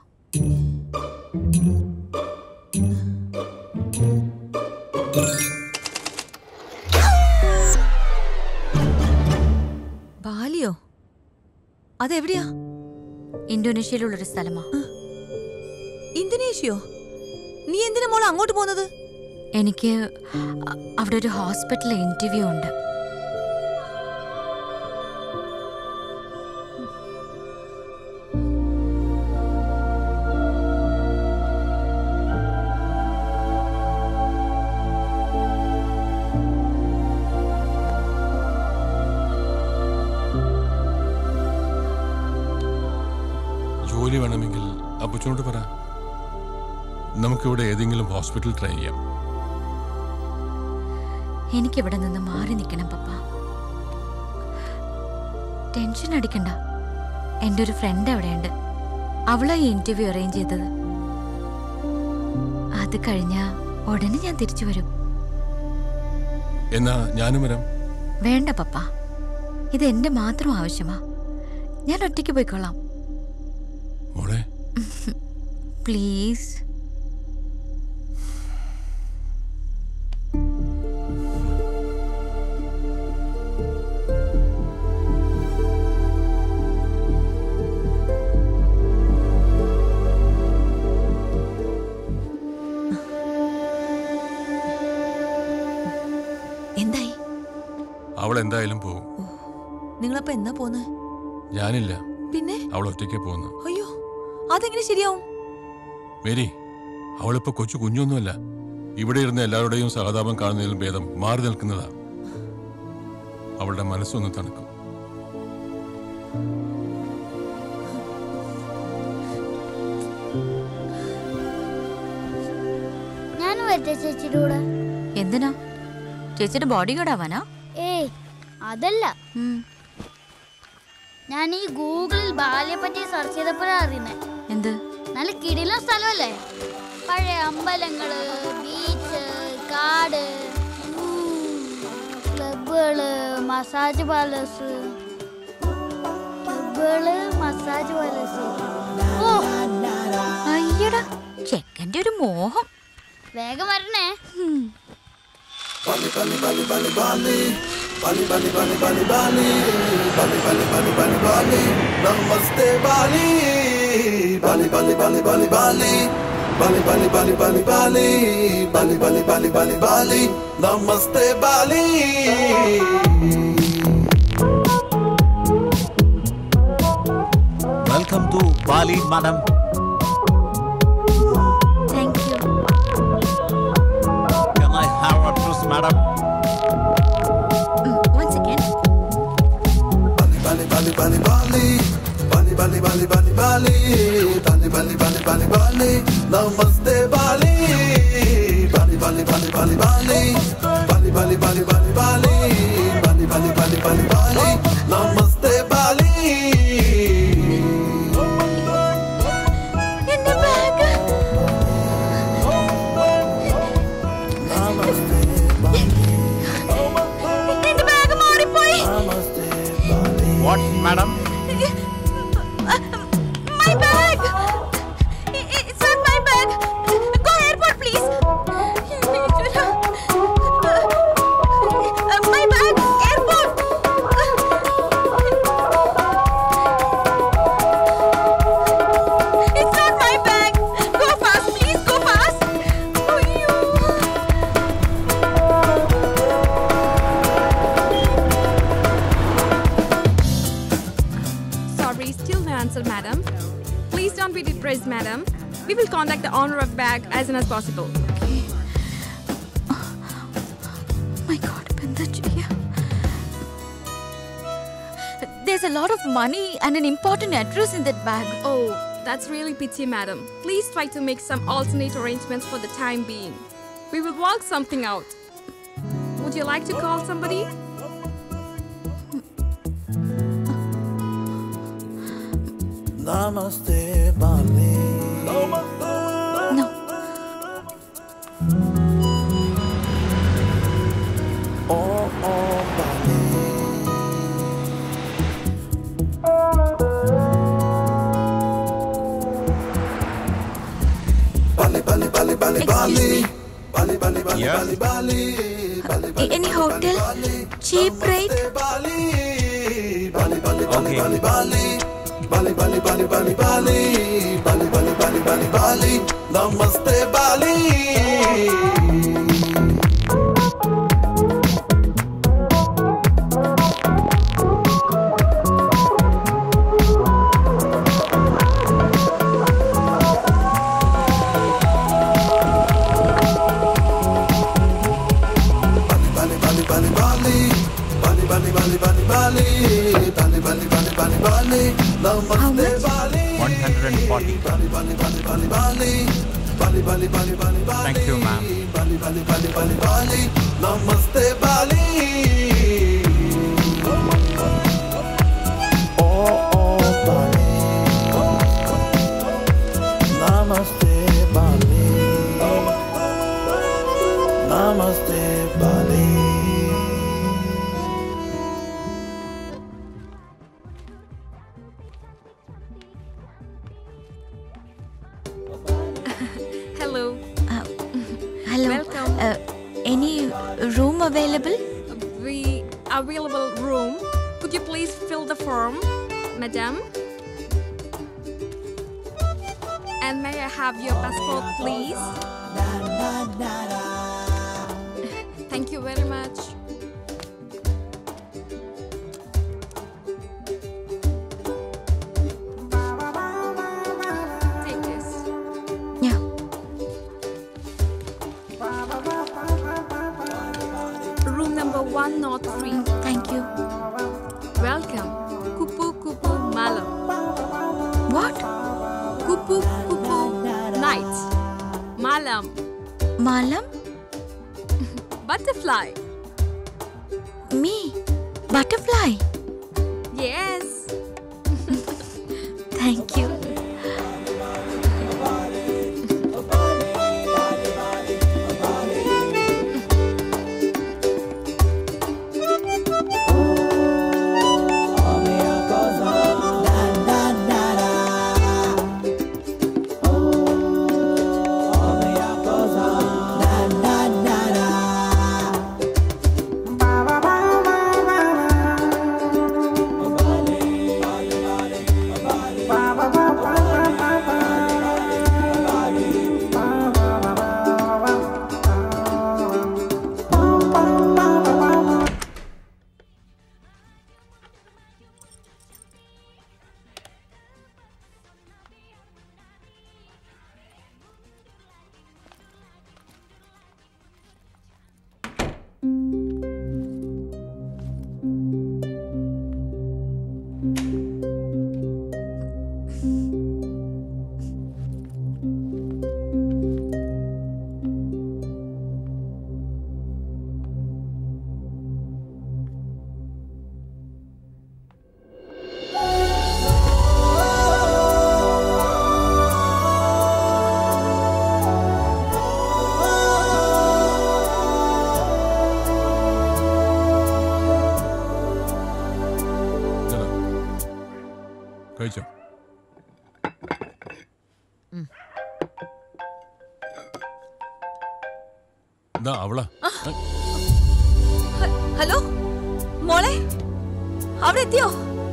അതെവിടെയാ ഇന്തോനേഷ്യയിലുള്ളൊരു സ്ഥലമാ ഇന്തോനേഷ്യയോ നീ എന്തിനാ മോളെ അങ്ങോട്ട് പോകുന്നത് എനിക്ക് അ- അവിടെ ഒരു ഹോസ്പിറ്റലിൽ ഇന്റർവ്യൂ ഉണ്ട് ജോലി വേണമെങ്കിൽ അപ്പച്ചനോട് പറ നമുക്കിവിടെ ഏതെങ്കിലും ഹോസ്പിറ്റൽ ട്രൈ ചെയ്യാം എനിക്കിവിടെ നിന്ന് മാറി നിൽക്കണം പപ്പ ടെൻഷൻ അടിക്കണ്ട എൻ്റെ ഒരു ഫ്രണ്ട് അവിടെയുണ്ട് അവളാ ഈ ഇന്റർവ്യൂ അറേഞ്ച് ചെയ്തത് അത് കഴിഞ്ഞ ഉടനെ ഞാൻ തിരിച്ചു വരും എന്നാ ഞാനും വരാം വേണ്ട പപ്പ ഇത് എന്റെ മാത്രം ആവശ്യമാ ഞാൻ ഒറ്റയ്ക്ക് പോയിക്കൊള്ളാം മോളെ പ്ലീസ് എന്തായി അവൾ എന്തായാലും പോകും നിങ്ങളപ്പോ എന്നാ പോന്ന് ഞാനില്ല പിന്നെ അവൾ ഒറ്റയ്ക്ക് പോകുന്നു അയ്യോ അതെങ്ങനെ ശരിയാവും മേരി അവളിപ്പോ കൊച്ചു കുഞ്ഞൊന്നുമല്ല ഇവിടെ ഇരുന്ന് എല്ലാവരുടെയും സഹതാപം കാണുന്നതിലും ഭേദം മാറി നിൽക്കുന്നതാ അവളുടെ മനസ്സൊന്ന് തണുക്കും ഞാനും വരട്ടെ ചേച്ചിയുടെ കൂടെ എന്തിനാ ചേച്ചിയുടെ ബോഡി ഗാർഡ് ആവാനാ ഏയ് അതല്ല ഞാൻ ഈ ഗൂഗിളിൽ ബാലിയെ പറ്റി സെർച്ച് ചെയ്തപ്പോഴാണ് അറിയുന്നത് എന്ത് നല്ല കിടിലൻ സ്ഥലമല്ലേ പഴയ അമ്പലങ്ങള് ബീച്ച് കാട് ക്ലബുകള് മസാജ് പാലസ് ക്ലബുകള് മസാജ് പാലസ് ഓ അയ്യടാ ചെക്കന്റെ ഒരു മോഹം വേഗം വരണേ Bali, Bali, Bali, Bali, Bali. Bali, Bali, Bali, Bali, Bali. Bali, Bali, Bali, Bali, Bali. Namaste, Bali. Bali, Bali, Bali, Bali, Bali. Bali, Bali, Bali, Bali, Bali. Bali, Bali, Bali, Bali, Bali. Namaste, Bali. Welcome to Bali madam thank you Can I have a dress, madam? One second Bali, Bali, Bali, Bali. Bali, Bali, Bali, Bali, Bali. Bali, Bali, Bali, Bali, Bali. Namaste, Bali. Bali, Bali, Bali, Bali, Bali. Bali, Bali, Bali, Bali, Bali. Bali, Bali, Bali, Bali, Bali. Namaste, Bali. എന്റെ ബാഗ് എന്റെ ബാഗ് മാറിപ്പോയി What, madam? My bag! I- i- It's not my bag! Go airport, please! Uh, My bag! Airport! It's not my bag! Go fast, please! Go fast! അയ്യോ. Sorry, still no answer, madam. Please don't be depressed, madam. We will contact the owner of bag as soon as possible. My God, ഇപ്പൊ എന്താ ചെയ്യാ? There's a lot of money and an important address in that bag. Oh, that's really pity, madam. Please try to make some alternate arrangements for the time being. We will work something out. Would you like to call somebody? Namaste, Bali. No. Oh, oh, Bali. Bali, Bali, Bali, Bali, Bali. Bali, Bali, Bali, Yeah. Bali, Bali. Bali, Bali, Any hotel? Cheap rate? Bali. Bali, Bali, Bali, Okay. Bali, Bali. Bali, Bali, Bali, Bali, Bali. Bali, Bali, Bali, Bali, Bali. Namaste, Bali. Bali, Bali, Bali, Bali. Bali, Bali, Bali, Bali, Bali. Bali, Bali, Bali, Bali, Bali. Namaste, Bali. 140. Bali, Bali, Bali, Bali, Bali. Bali, Bali, Bali, Bali, Bali. Thank you, ma'am. Bali, Bali, Bali, Bali, Bali. Namaste, Bali. Oh, oh, Bali. Namaste, Bali. Namaste, Bali. Hello. Hello. Welcome. Uh, any room available? The available room. Could you please fill the form, madam? And may I have your passport, please? Thank you very much. Take this. Yeah. Room number 103. Thank you. Welcome. Kupu Kupu Malam. What? Kupu Kupu Night. Malam. Malam? Butterfly. Me? Butterfly? Yes. Thank you. കഴിച്ചോ ഇതാ അവളാ ഹ- ഹലോ മോളെ അവിടെ എത്തിയോ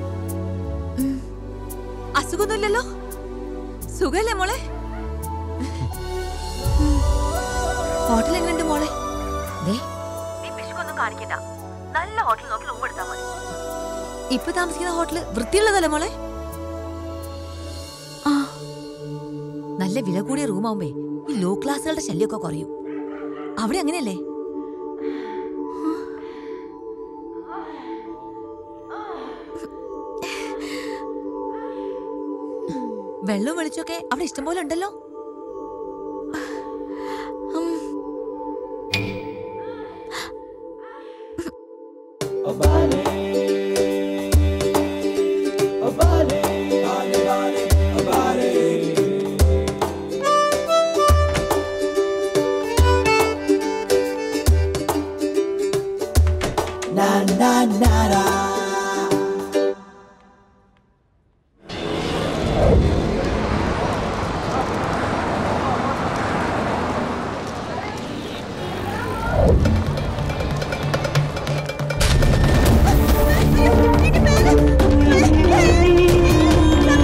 അസുഖമൊന്നുമില്ലല്ലോ സുഖല്ലേ മോളെ ഹോട്ടൽ എങ്ങനെയുണ്ട് മോളെ ദേ, നീ പിശുക്കൊന്നും കാണിക്കണ്ട നല്ല ഹോട്ടൽ നോക്കി റൂം എടുത്താൽ മതി ഇപ്പൊ താമസിക്കുന്ന ഹോട്ടൽ വൃത്തിയുള്ളതല്ലേ മോളെ ആ നല്ല വില കൂടിയ റൂമാവുമ്പേ ഈ ലോ ക്ലാസ്സുകളുടെ ശല്യമൊക്കെ കുറയും അവിടെ അങ്ങനെയല്ലേ വെള്ളവും വെളിച്ചൊക്കെ അവിടെ ഇഷ്ടംപോലെ ഉണ്ടല്ലോ ഉം. Na na na na. ആ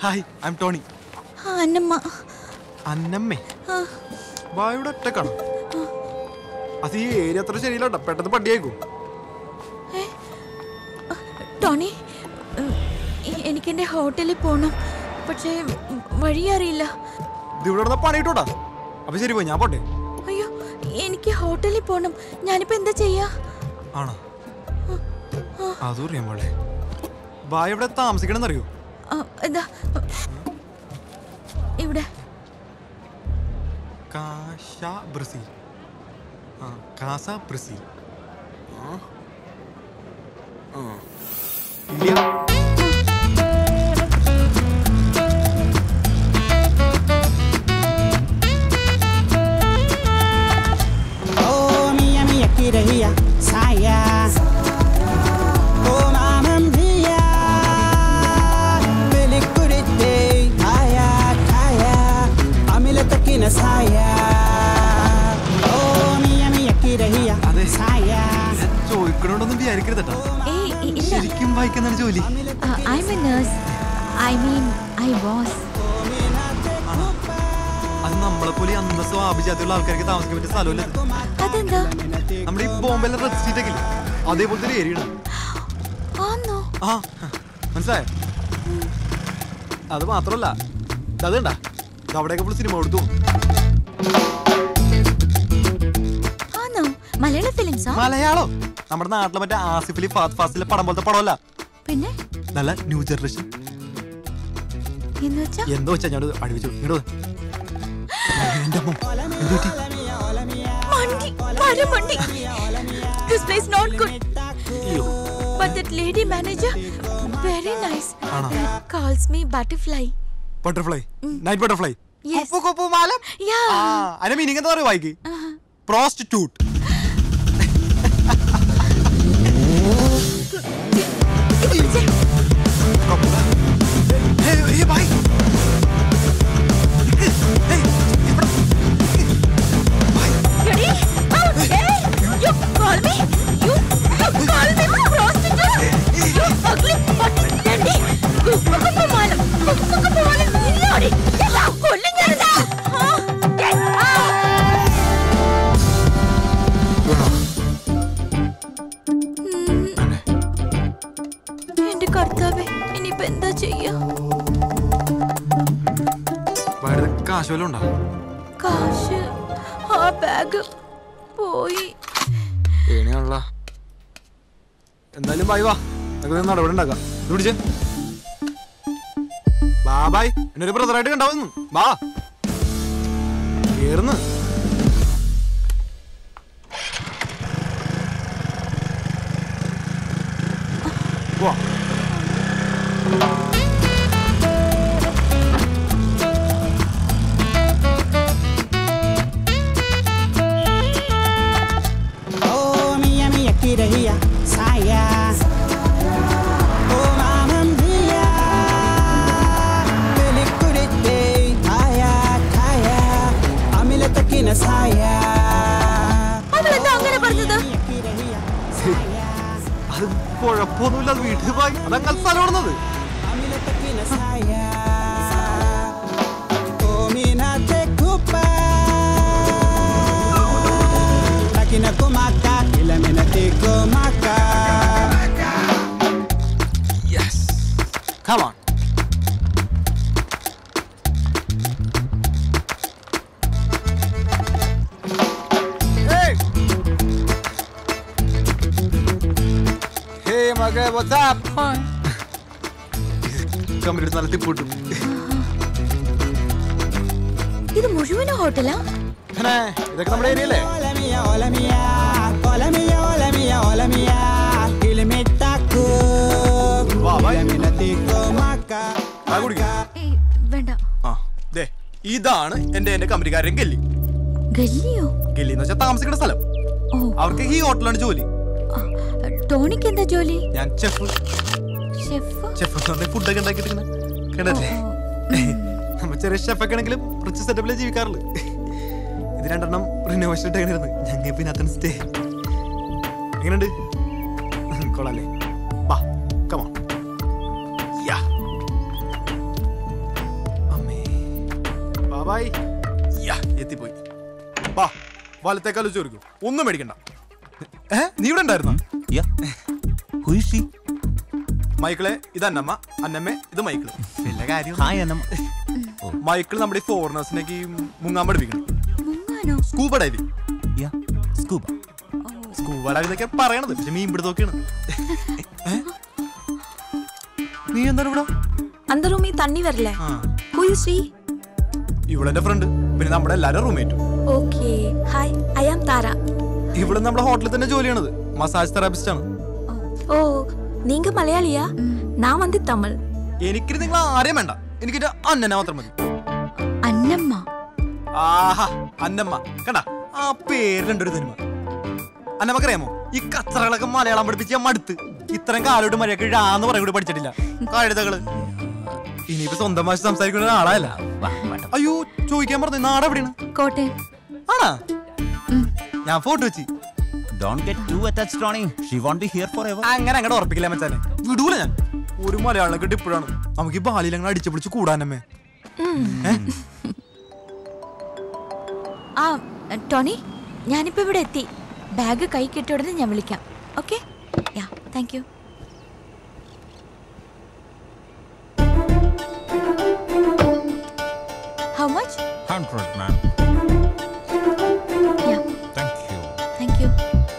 ഹായ് ഐ എം ടോണി ആ, അന്നമ്മ അന്നമ്മേ ആ, വാ ഇവിടെ ഒറ്റക്കാണോ അത് ഈ ഏരിയ അത്ര ശരിയില്ല പെട്ടെന്ന് പട്ടിയേക്കും ടോണി ഉം, എ- എനിക്കെന്റെ ഹോട്ടലിൽ പോണം പക്ഷേ ഉം, വഴി അറിയില്ല ഇത് ഇവിടെ നടന്ന പണി കിട്ടൂടാ അപ്പൊ ശരി പോയി ഞാൻ പോട്ടെ അയ്യോ എനിക്ക് ഹോട്ടലിൽ പോണം ഞാനിപ്പോ എന്താ ചെയ്യാ ആണോ അതും അറിയാം മോളെ വാ ഇവിടെ താമസിക്കണം എന്നറിയോ ആ, ഇതാ ഇവിടെ കാശ ബ്രസീൽ ആ കാസ ബ്രസീൽ ആ. ആ. ഇല്ല Oh, mia mia kirahia saya Oh, mamam dia Pelik kurite kaya kaya Amila takina saya Oh, mia mia kirahia saya ചോദിക്കണോണ്ടൊന്നും വിചാരിക്കരുത് കേട്ടോ ഏയ് ഇ- ഇല്ല ശരിക്കും വായിക്കുന്നതാണ് ജോലി I am a nurse I mean I was അത് നമ്മളെ പോലെ അന്തസ്സും ആഭിജാതിയുള്ള ആൾക്കാർക്ക് താമസിക്കാൻ പറ്റിയ സ്ഥലമല്ല ഇത്. അതെന്താ നമ്മുടെ ഈ ബോംബെയിലെ റെഡ് സ്ട്രീറ്റ് ഒക്കെ ഇല്ലേ? അതേപോലത്തെ ഒരു ഏരിയ ആണ് ആന്നോ ആ മനസ്സിലായോ അത് മാത്രമല്ല അത് കണ്ടാ ഇത് അവിടെയൊക്കെ ഫുൾ സിനിമ കൊടുത്തു ആന്നോ മലയാള ഫിലിംസാ മലയാളോ നമ്മുടെ നാട്ടിലെ മറ്റേ ആസിഫലി ഫാത് ഫാസിലെ പടം പോലത്തെ പടമല്ല പിന്നെ നല്ല ന്യൂ ജനറേഷൻ എന്ന് വെച്ചാ എന്തോ വെച്ചാ ഞാൻ അടുപ്പിച്ചു ഇങ്ങോട്ട് വാ. എന്റെ അമ്മ എന്ത് പറ്റി? മണ്ടി മരം മണ്ടി ദിസ് പ്ലേസ് നോട്ട് ഗുഡ് അയ്യോ but that lady manager very nice ആണോ? Calls me butterfly butterfly night butterfly yes കുപ്പു കുപ്പു മാലം യാ ആ അതിന്റെ മീനിങ് എന്താ പറയുക വായിക്ക് prostitute Ready? Out! Hey! You call me? You, you call me prostitute? You ugly fucking dandy! കുക്കുക്കുമാലം, കുക്കുക്കുമാലം, ഇല്ലോടി. ഇതാ, കൊല്ലും ഞാനിതാ. ആ, get out! ഉം. എന്റെ കർത്താവേ ഇനിയിപ്പോ എന്താ ചെയ്യാ വയറ് കാശ് വല്ലതും ഉണ്ടോ കാശ് ആ ബാഗ് പോയി ഏണിയാണല്ല എന്തായാലും ബായ് വാ നമുക്ക് നടപടി ഉണ്ടാക്കാം ഇത് പിടിച്ചേ ബാ ബായ് എന്നെ ഒരു ബ്രദറായിട്ട് കണ്ടാവുന്നു ബാ കേറുന്നു വാ Oh, mia mia kirahia saya Oh, mamam dia Pelik kurite kaya kaya Amila takina saya അവളെന്താ അങ്ങനെ പറഞ്ഞത് അത് കുഴപ്പമൊന്നുമില്ല അത് വീട്ടിൽ പോയി അതങ്ങനെ സ്ഥലമാണെന്നത് takina saya Oh, minate kupa Takina kumaka Ila minate kumaka Yes. Come on. Hey. Hey, മകേ, what's up? കമ്പനി നല്ല ടിപ്പ് കിട്ടും ഇത് മുഴുവനും ഹോട്ടലാ അങ്ങനെ, ഇതൊക്കെ നമ്മുടെ ഏരിയ അല്ലേ Hola mia, hola mia Hola mia, hola mia, hola mia Ila mitaku Ila minate kumaka ആ കുടിക്കാം ഏയ്, വേണ്ട ആ ദേ ഇതാണ് എന്റെ എന്റെ കമ്പനിക്കാരൻ ഗല്ലി ഗല്ലിയോ ഗല്ലി എന്ന് വെച്ചാൽ താമസിക്കുന്ന സ്ഥലം ഓ അവർക്ക് ഈ ഹോട്ടലാണ് ജോലി ടോണിക്ക് എന്താ ജോലി ഞാൻ ചെഫ് ഷെഫ് ചെഫ് എന്ന് പറഞ്ഞ ഫുഡൊക്കെ ഉണ്ടാക്കിയിട്ട് കണ്ടല്ലേ നമ്മ ചെറിയ ഷെഫൊക്കെ ആണെങ്കിലും റിച്ച് സെറ്റപ്പിലേ ജീവിക്കാറുള്ളു ഇത് രണ്ടെണ്ണം റിനോവേഷൻ ഇട്ടേക്കണിരുന്നു ഞങ്ങൾ പിന്നെ അത്തന്നെ സ്റ്റേ എങ്ങനെയുണ്ട് കൊള്ളാല്ലേ വാ കമാ യാ ഹായ് യാ, എത്തിപ്പോയി വാ വലത്തേക്കാലും ചോദിക്കും ഒന്നും മേടിക്കണ്ട ഏ നീ ഇവിടെ ഉണ്ടായിരുന്നോ മൈക്കിളെ ഇത് അന്നമ്മ അന്നമ്മേ ഇത് മൈക്കിള് വല്ല കാര്യം ഹായ് അന്നമ്മ മൈക്കിൾ നമ്മുടെ ഈ ഫോറിനേഴ്സിനൊക്കെ ഈ മുങ്ങാൻ പഠിപ്പിക്കണം scuba diving scuba scuba diving എന്നൊക്കെ പറയണത് പക്ഷെ മീൻ പിടുത്തൊക്കെയാണ് നീ എന്താണ് ഇവിടെ அந்த റൂമിൽ തണ്ണി വരില്ലേ ഹു യു ശ്രീ ഇവിടെ എന്റെ ഫ്രണ്ട് പിന്നെ നമ്മുടെ എല്ലാരും റൂംമേറ്റും okay hi I am Tara ഇവിടെ നമ്മുടെ ഹോട്ടലിൽ തന്നെ ജോലി ചെയ്യണത് മസാജ് തെറാപ്പിസ്റ്റ് ആണ് ഓ നീങ്ക മലയാളിയാ ഞാൻ വന്ന് തമിഴ് എനിക്ക് നിങ്ങൾ ആരെയും വേണ്ട എനിക്ക് അന്നനെ മാത്രം മതി അന്നമ്മ ആഹാ അന്നമ്മ കണ്ട ആ പേരിലുണ്ട് ഒരു തനിമ അന്നമ്മക്കറിയാമോ ഈ കച്ചറകളൊക്കെ മലയാളം പഠിപ്പിച്ച് ഞാൻ മടുത്ത് ഇത്രയും കാലോട്ട് മര്യാദക്ക് ഴാന്ന് പറയും കൂടി പഠിച്ചിട്ടില്ല കഴുതകള് ഇനിയിപ്പോ സ്വന്തം ഭാഷ സംസാരിക്കുന്ന ആളല്ല അയ്യോ ചോദിക്കാൻ പറഞ്ഞു നാട് എവിടെയാണ് കോട്ടയം ആണാ ഞാൻ ഫോട്ടോ വെച്ച് Don't get too attached, Ronnie. She won't be here forever. അങ്ങനെ അങ്ങോട്ട് ഉറപ്പിക്കില്ല മച്ചാനെ വിടൂല ഞാൻ ഒരു മലയാളം കിട്ടി ഇപ്പോഴാണ് നമുക്ക് ഈ ബാലിയിൽ അങ്ങനെ അടിച്ചു പിടിച്ച് കൂടാനമ്മേ ആ ടോണി ഞാനിപ്പോ ഇവിടെ എത്തി ബാഗ് കൈ കിട്ടിയ ഉടനെ ഞാൻ വിളിക്കാം okay yeah thank you how much 100, ma'am. Yeah. Thank you. Thank you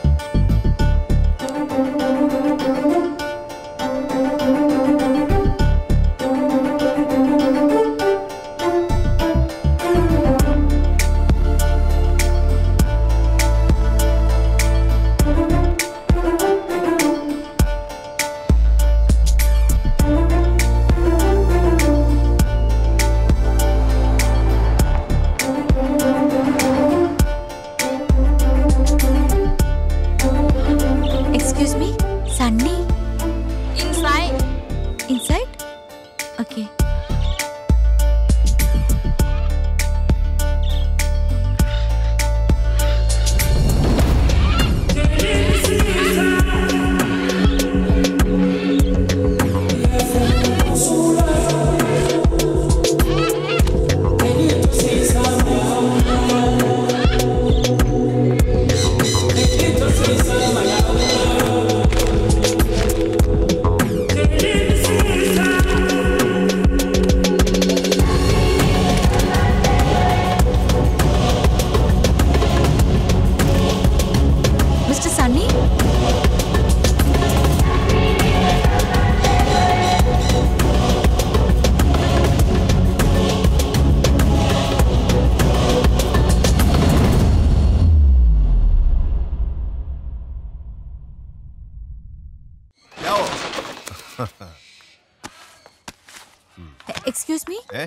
excuse me Sunny inside inside okay mister Sunny excuse me ഏ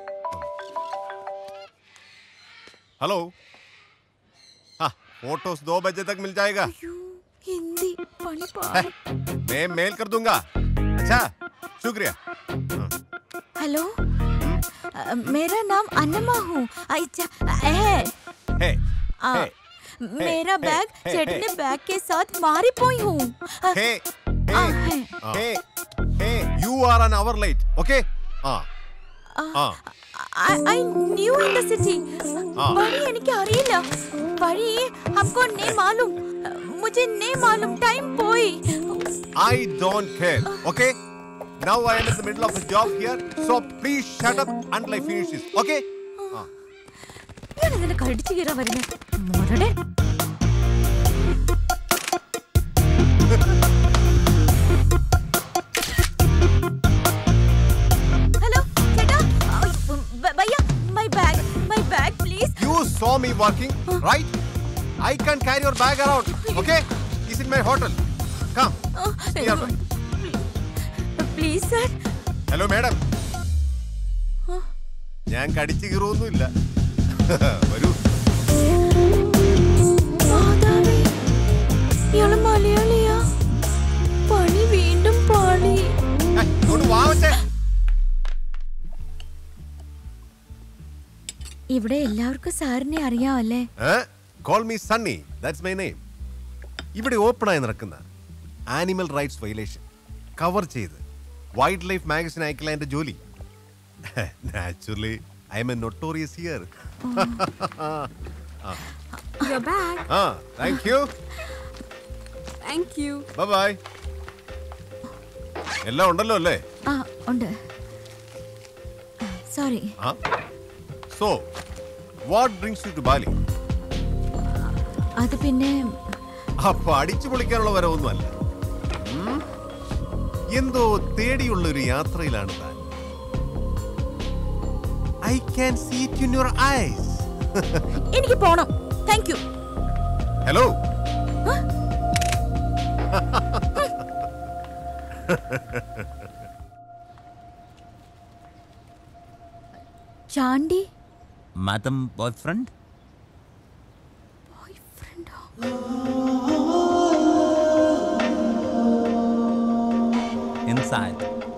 हेलो हाँ फोटोस दो बजे तक मिल जाएगा ഹിന്ദി പണി है, मैं मेल कर दूंगा अच्छा शुक्रिया हेलो अ, मेरा नाम अन्नमा हूँ अच्छा है है आ, है, मेरा है, बैग है, चटनी है। बैग के साथ मारी पोई हूँ अ, hey ah, hey hey hey you are an hour late okay हाँ हाँ I new in the city ah. വഴി എനിക്ക് അറിയില്ല വഴി हमको नहीं मालूम मुझे नहीं मालूम टाइम പോയി I don't care okay now I am in the middle of a job here so please shut up until I finish this okay हाँ ഞാൻ ഇതിനെ കടിച്ചു കീറാൻ വരുന്നേ മുരടെ ഹലോ ചേട്ടാ ഭ- bhaiya my bag my bag please You saw me working, right? I can carry your bag around, okay? It's in my hotel. Come. Nearby. Please sir hello madam ഞാൻ കടിച്ചു കീറൊന്നുമില്ല വരൂ മാതാവേ ഇയാള് മലയാളിയാ പണി വീണ്ടും പാളി ഇങ്ങോട്ട് വാ മച്ചേ. ഇവിടെ എല്ലാവർക്കും സാറിനെ അറിയാമല്ലേ ഏ? Call me Sunny. That's my name. ഇവിടെ ഓപ്പണായി നടക്കുന്ന ആനിമൽ റൈറ്റ്സ് വയലേഷൻ കവർ ചെയ്ത് വൈൽഡ് ലൈഫ് മാഗസിൻ അയക്കല എൻ്റെ ജോലി naturally I am a notorious here You're back. ആ thank you Thank you. Bye bye എല്ലാം ഉണ്ടല്ലോ അല്ലേ ആ ഉണ്ട് sorry ah so what brings you to Bali അത് പിന്നെ അപ്പൊ അടിച്ചു പൊളിക്കാനുള്ള വരവൊന്നുമല്ല ഉം? എന്തോ തേടിയുള്ള ഒരു യാത്രയിലാണ് താൻ I can see it in your eyes എനിക്ക് പോണം thank you hello Chandy Madam boyfriend? Inside.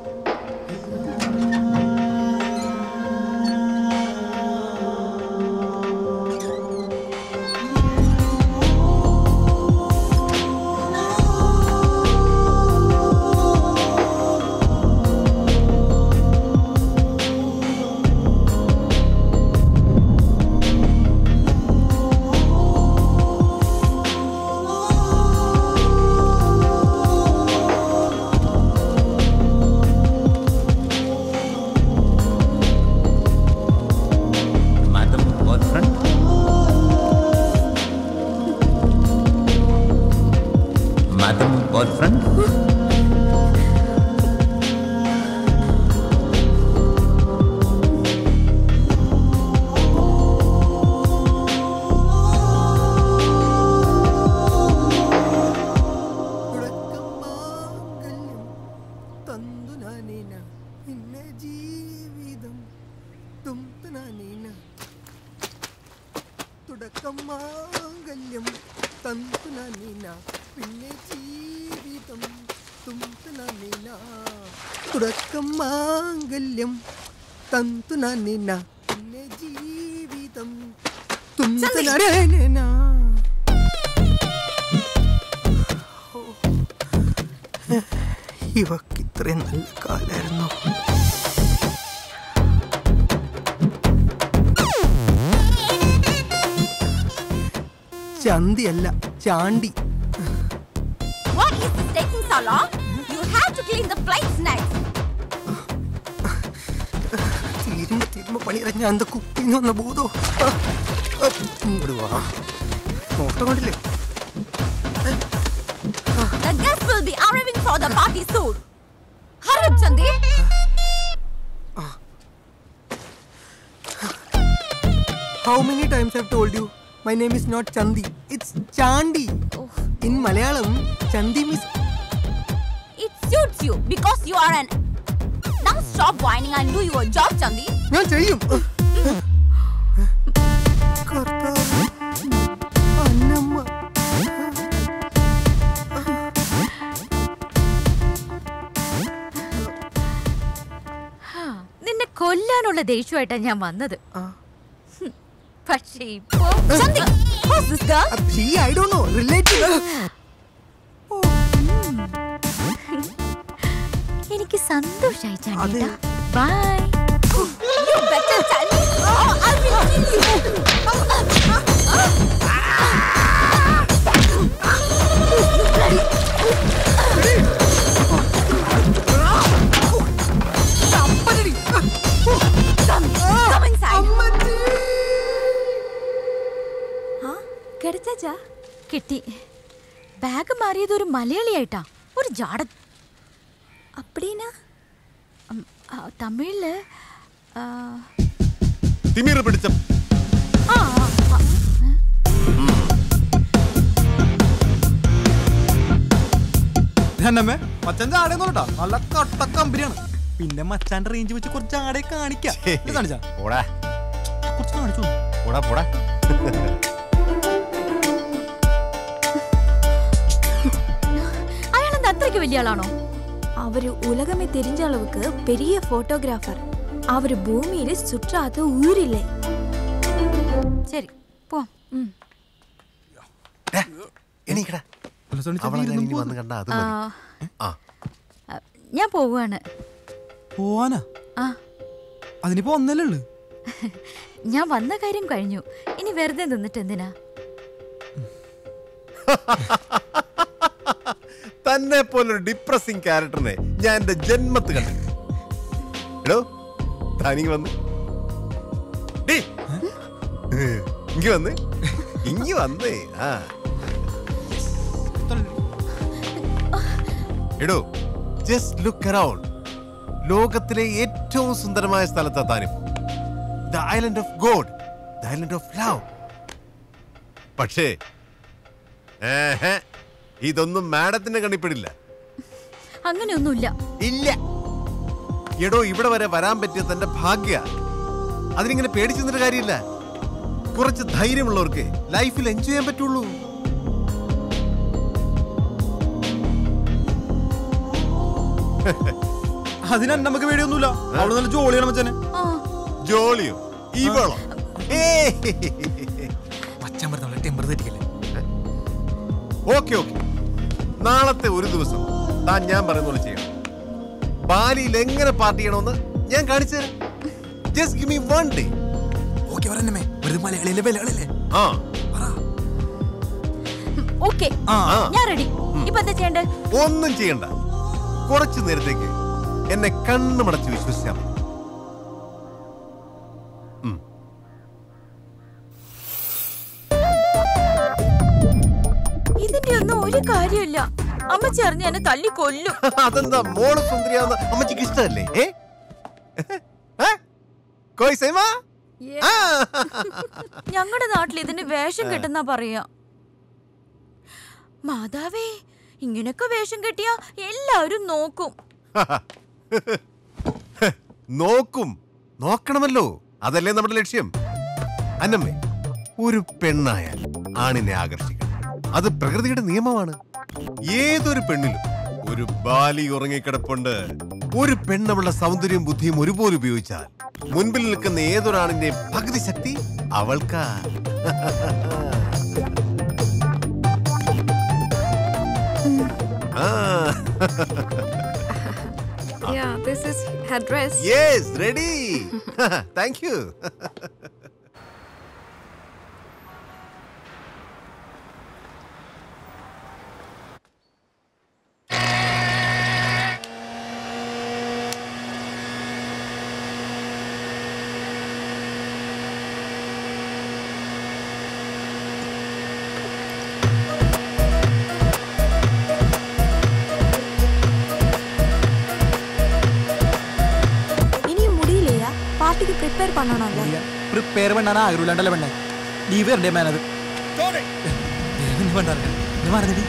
Madam boyfriend? Madam boyfriend? പിന്നെ ജീവിതം തും തനാനീന. തുടക്കം മാംഗല്യം തന്തുനാനീന പിന്നെ ജീവിതം തും തനാനീന. തുടക്കം മാംഗല്യം തന്തുനാനീന പിന്നെ ജീവിതം തും തനാനീന. ഇവക്ക് ഇത്രയും നല്ല കാലായിരുന്നു ചന്തിയല്ല Chandy What is this taking so long? You have to clean the plates next. തീരുമ്പോ തീരുമ്പോ പണിയിറങ്ങ എന്താ കുപ്പിന്ന് വന്ന ഭൂതോ ആ, ആ, ഇങ്ങോട്ട് വാ ഫോട്ടോ കണ്ടില്ലേ The guests will be arriving for the party soon. Hurry up, Chandi. How many times I've told you my name is not Chandi, it's Chandi. In Malayalam, Chandi means It suits you because you are an. Now stop whining and do your job, Chandi. ഞാൻ ചെയ്യും കർത്താവേ, അന്നമ്മ ഹാ, നിന്നെ കൊല്ലാനുള്ള ദേഷ്യമായിട്ടാണ് ഞാൻ വന്നത് ഹും, പക്ഷേ ഇപ്പോ ചന്തി, who's this girl? She, I don't know, related. എനിക്ക് സന്തോഷായി ചാണ്ടിട്ടാ bye You better tell me. Oh, I will kill Come inside. കിടച്ചാ കിട്ടി ബാഗ് മാറിയത് ഒരു മലയാളിയായിട്ടാ ഒരു ജാട അപ്പടീനാ തമിഴില് ആ, തിമിർ പിടിച്ച ആ, ആ, എന്നമ്മേ മച്ചാൻ ആടേന്നോട്ടാ നല്ല കട്ട കമ്പനിയാണ് പിന്നെ മച്ചാന്റെ റേഞ്ച് വെച്ച് കുറച്ച് ആടെ കാണിക്കാം ഇത് കാണിച്ചാ പോടാ കുറച്ച് കാണിച്ചു പോടാ പോടാ അയാളെന്താ അത്രയ്ക്ക് വലിയ ആളാണോ அவரு உலகமே தெரிஞ்ச அளவுக்கு பெரிய போட்டோகிராஃபர் அவர் பூமியில சுற்றாத ஊர் இல்லை ശരി പോവാം എണീക്കടാ അവളെ ഞാൻ ഇനി വന്ന് കണ്ടാ അത് ആ, മതി ആ ഞാൻ പോവാണ് പോവാനാ ആ അതിനിപ്പോ ഒന്നല്ലേ ഉള്ളു ഞാൻ വന്ന കാര്യം കഴിഞ്ഞു ഇനി വെറുതെ നിന്നിട്ട് എന്തിനാ തന്നെ പോലൊരു ഡിപ്രസിംഗ് ക്യാരക്ടറിനെ ഞാൻ എന്റെ ജന്മത്ത് കണ്ടു എടോ താനിങ്ങി വന്ന് ഡേ ഇങ്ങി വന്ന് ഇങ്ങി വന്നേ ആ എടോ ജസ്റ്റ് ലുക്ക് അറൗണ്ട് ലോകത്തിലെ ഏറ്റവും സുന്ദരമായ സ്ഥലത്താ താനും the island of God the island of love പക്ഷേ ഏഹ്, ഇതൊന്നും മാഡത്തിന്റെ കണിപ്പിടില്ല അങ്ങനെയൊന്നുമില്ല ഇല്ല എടോ ഇവിടെ വരെ വരാൻ പറ്റിയ തന്റെ ഭാഗ്യ അതിനിങ്ങനെ പേടിച്ചു നിന്നിട്ട് കാര്യമില്ല കുറച്ച് ധൈര്യമുള്ളവർക്ക് ലൈഫിൽ എൻജോയ് ചെയ്യാൻ പറ്റുള്ളൂ അതിന് നമുക്ക് പേടിയൊന്നുമില്ല അവള് നല്ല ജോളിയാണ് മച്ചനെ ജോളിയോ ഇവളോ മച്ചാൻ പറഞ്ഞ ടെമ്പർ തെറ്റിക്കല്ലേ ഓക്കെ ഓക്കെ നാളത്തെ ഒരു ദിവസം താൻ ഞാൻ പറയുന്ന പോലെ ചെയ്യണം ബാലിയിൽ എങ്ങനെ പാർട്ടി ചെയ്യണമെന്ന് ഞാൻ കാണിച്ചു തരാം just give me one day okay പറഞ്ഞേ വെറുതെ മലയാളിയിലെ വിലകളില്ലേ ആ ഓക്കെ ഞാൻ റെഡി ഇപ്പൊ എന്താ ചെയ്യണ്ടേ ഒന്നും ചെയ്യണ്ട കുറച്ചു നേരത്തേക്ക് എന്നെ കണ്ണുമടച്ച് വിശ്വസിച്ചാൽ മതി ഇതിന്റെ ഒന്നും ഒരു കാര്യമില്ല അമ്മച്ചി അറിഞ്ഞ് എന്നെ തല്ലി കൊല്ലും അതെന്താ മോള് സുന്ദരിയാവുന്ന അമ്മച്ചിക്ക് ഇഷ്ടമല്ലേ ഏ ഏ? കോയ് സേമാ ഞങ്ങളുടെ നാട്ടിൽ ഇതിന് വേഷം കെട്ടുന്ന പറയാ മാതാവേ ഇങ്ങനൊക്കെ വേഷം കെട്ടിയാ എല്ലാവരും നോക്കും നോക്കും നോക്കണമല്ലോ അതല്ലേ നമ്മുടെ ലക്ഷ്യം അന്നമ്മേ ഒരു പെണ്ണായാൽ ആണിനെ ആകർഷിക്കണം അത് പ്രകൃതിയുടെ നിയമമാണ് ഏതൊരു പെണ്ണിലും ഒരു ബാലി ഉറങ്ങിക്കിടപ്പുണ്ട് ഒരു പെണ്ണവളുടെ സൗന്ദര്യവും ബുദ്ധിയും ഒരുപോലെ ഉപയോഗിച്ചാൽ മുൻപിൽ നിൽക്കുന്ന ഏതൊരാണിന്റെ പകുതി ശക്തി അവൾക്കാ ആ Yeah, this is her dress. Yes ready thank you ഇനിയും മുടിയില്ലയാ പാർട്ടിക്ക് പ്രിപ്പയർ பண்ணணும்ல പ്രിപ്പയർ പണ്ണാൻ ആഗ്രഹമില്ലാണ്ടല്ലേ പെണ്ണെ നീ വരണ്ടേ മേനത് മറന്നിട്ട്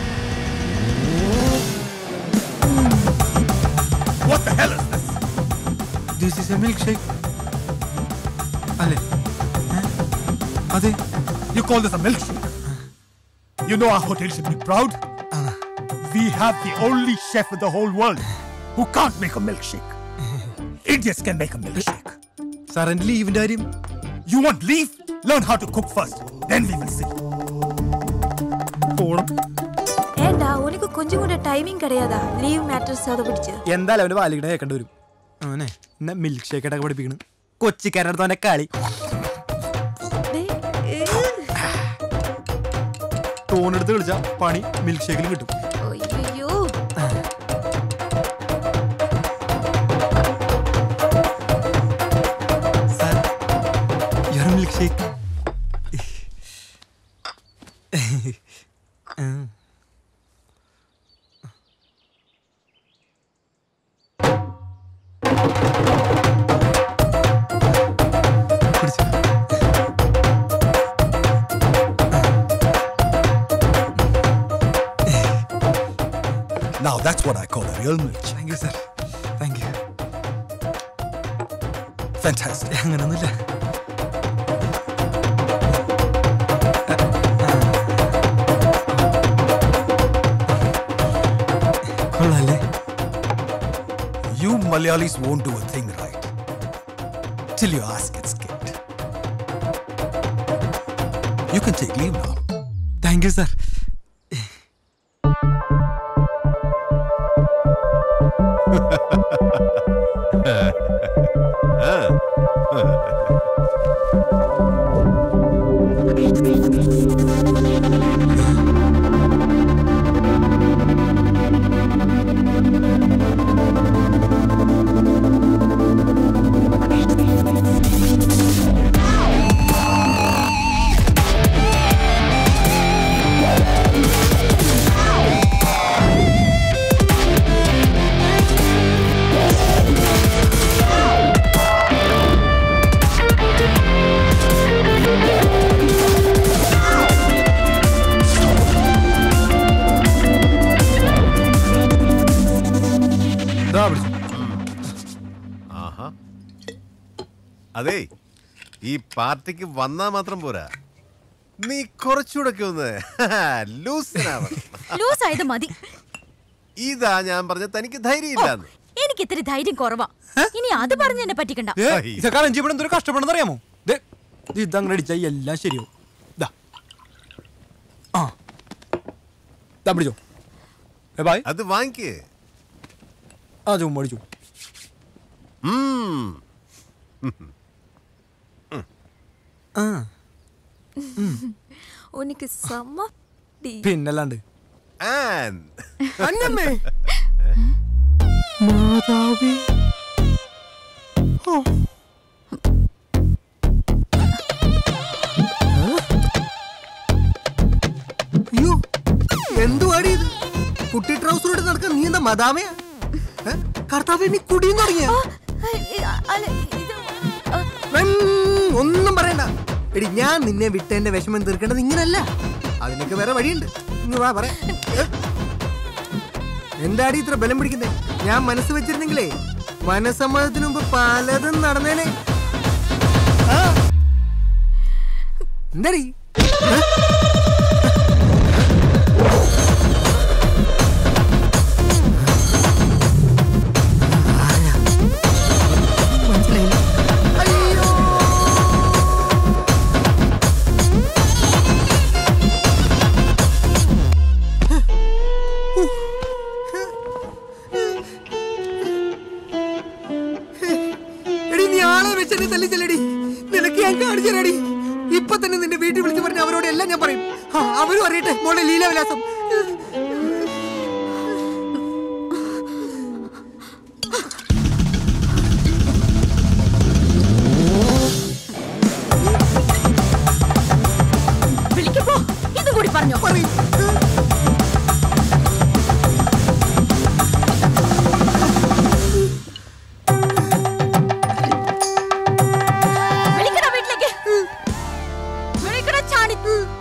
What the hell is this? This is a milkshake അല്ലേ അതെ You call this a milkshake? You know our hotel should be proud. We have the only chef in the whole world who can't make a milkshake. Idiots can make a milkshake. സാറിന്റെ ലീവിന്റെ കാര്യം You want leave? Learn how to cook first. Then we will see. പോണം ஏண்டா உனக்கு கொஞ்சம் கூட டைமிங் கிடையாதா லீவ் மேட்டர்ஸ் அதை பிடிச்சு എന്തായാലും അവന്റെ വാലിക്കടെ കേൾക്കേണ്ടി വരും അവനെ എന്നെ മിൽക്ക് ഷേക്ക് ആയിട്ടൊക്കെ പഠിപ്പിക്കണം കൊച്ചിക്കാരുടെ അടുത്ത് അവന്റെ കളി ടോണെടുത്ത് കളിച്ചാ പണി മിൽക്ക് ഷേക്കിൽ കിട്ടും ஐயோ യാർ milkshake Now that's what I call a real milkshake. Thank you sir thank you Fantastic. അങ്ങനൊന്നുമില്ല കൊള്ളാല്ലേ You Malayalis won't do a thing right till your ass gets kicked. You can take leave now. Thank you sir അതെ ഈ പാർട്ടിക്ക് വന്നാ മാത്രം പോരാ നീ കുറച്ചുകൂടെ ഒക്കെ ഒന്ന് ലൂസിനാവണം ലൂസ് ആയത് മതി ഇതാ ഞാൻ പറഞ്ഞ തനിക്ക് ധൈര്യമില്ലാന്ന് എനിക്ക് ഇത്തിരി ധൈര്യം കുറവാ ഇനി അത് പറഞ്ഞ് എന്നെ പറ്റിക്കണ്ട ഇതൊക്കെ അറേഞ്ച് ഇവിടെ എന്തൊരു കഷ്ടപ്പെടുന്ന അറിയാമോ ദേ, ഇത് ഇതങ്ങനെ അടിച്ചാൽ എല്ലാം ശരിയാവും ദാ ആ ദാ പിടിച്ചോ ഏ ബായ് അത് വാങ്ങിക്കേ ആ ചുമ്മാ അടിച്ചു ആ ഉനക്ക് സമ്മ പിന്നല്ലാണ്ട് അന്നമ്മേ മാതാവേ അയ്യോ എന്തുവാടി ഇത് കുട്ടി ട്രൗസറോട് നടക്കാൻ നീ എന്താ മദാമയാ ഏ? കർത്താവേ നീ കുടിയും തുടങ്ങിയ ഒന്നും പറയണ്ട എടി ഞാൻ നിന്നെ വിട്ടതിന്റെ വിഷമം തീർക്കേണ്ടത് ഇങ്ങനല്ല അതിനൊക്കെ വേറെ വഴിയുണ്ട് ഇങ്ങ് വാ പറയാം എന്താടി ഇത്ര ബലം പിടിക്കുന്നേ ഞാൻ മനസ്സ് വെച്ചിരുന്നെങ്കിലേ മനസ്സമ്മതത്തിന് മുമ്പ് പലതും നടന്നേനെ ആ. എന്താടി ഏ? മനസ്സിലായില്ല അയ്യോ എടി നീ ആളെ വെച്ചെന്നെ തല്ലിച്ചല്ലടി നിനക്ക് ഞാൻ കാണിച്ചു തരാടി ഇപ്പൊ തന്നെ നിന്റെ വീട്ടിൽ വിളിച്ച് പറഞ്ഞ അവരോട് എല്ലാം ഞാൻ പറയും ആ, അവരും അറിയട്ടെ മോളെ ലീലാവിലാസം വിളിക്കുമ്പോ ഇതും കൂടി പറഞ്ഞോ വിളിക്കടാ വീട്ടിലേക്ക് വിളിക്കടാ ചാണി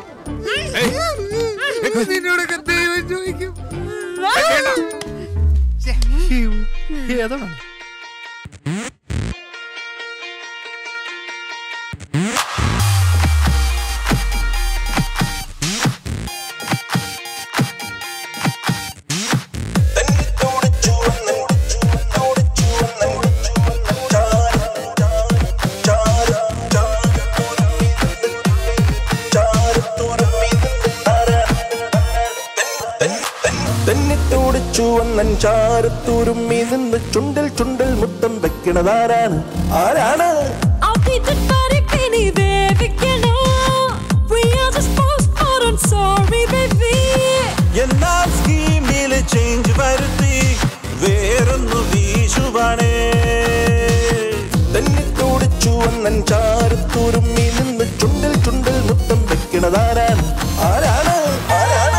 നിന്നോടൊക്കെ ദൈവം ചോദിക്കും ഏതാണ് തെന്നിത്തോട് ചുവന്നൻ ചാരത്തൂരുമ്മി നിന്ന് ചുണ്ടിൽ ചുണ്ടിൽ മുത്തം വെക്കണതാരാണ് ആരാണ് എന്നാൽ സ്കീമിൽ ചേഞ്ച് വരുത്തി വേറൊന്നു വീശുവാണേ തെന്നിത്തോട് ചുവന്നൻ ചാരത്തൂരുമ്മി നിന്ന് ചുണ്ടിൽ ചുണ്ടിൽ മുത്തം വെക്കണതാരാണ് ആരാണ് ആരാണ്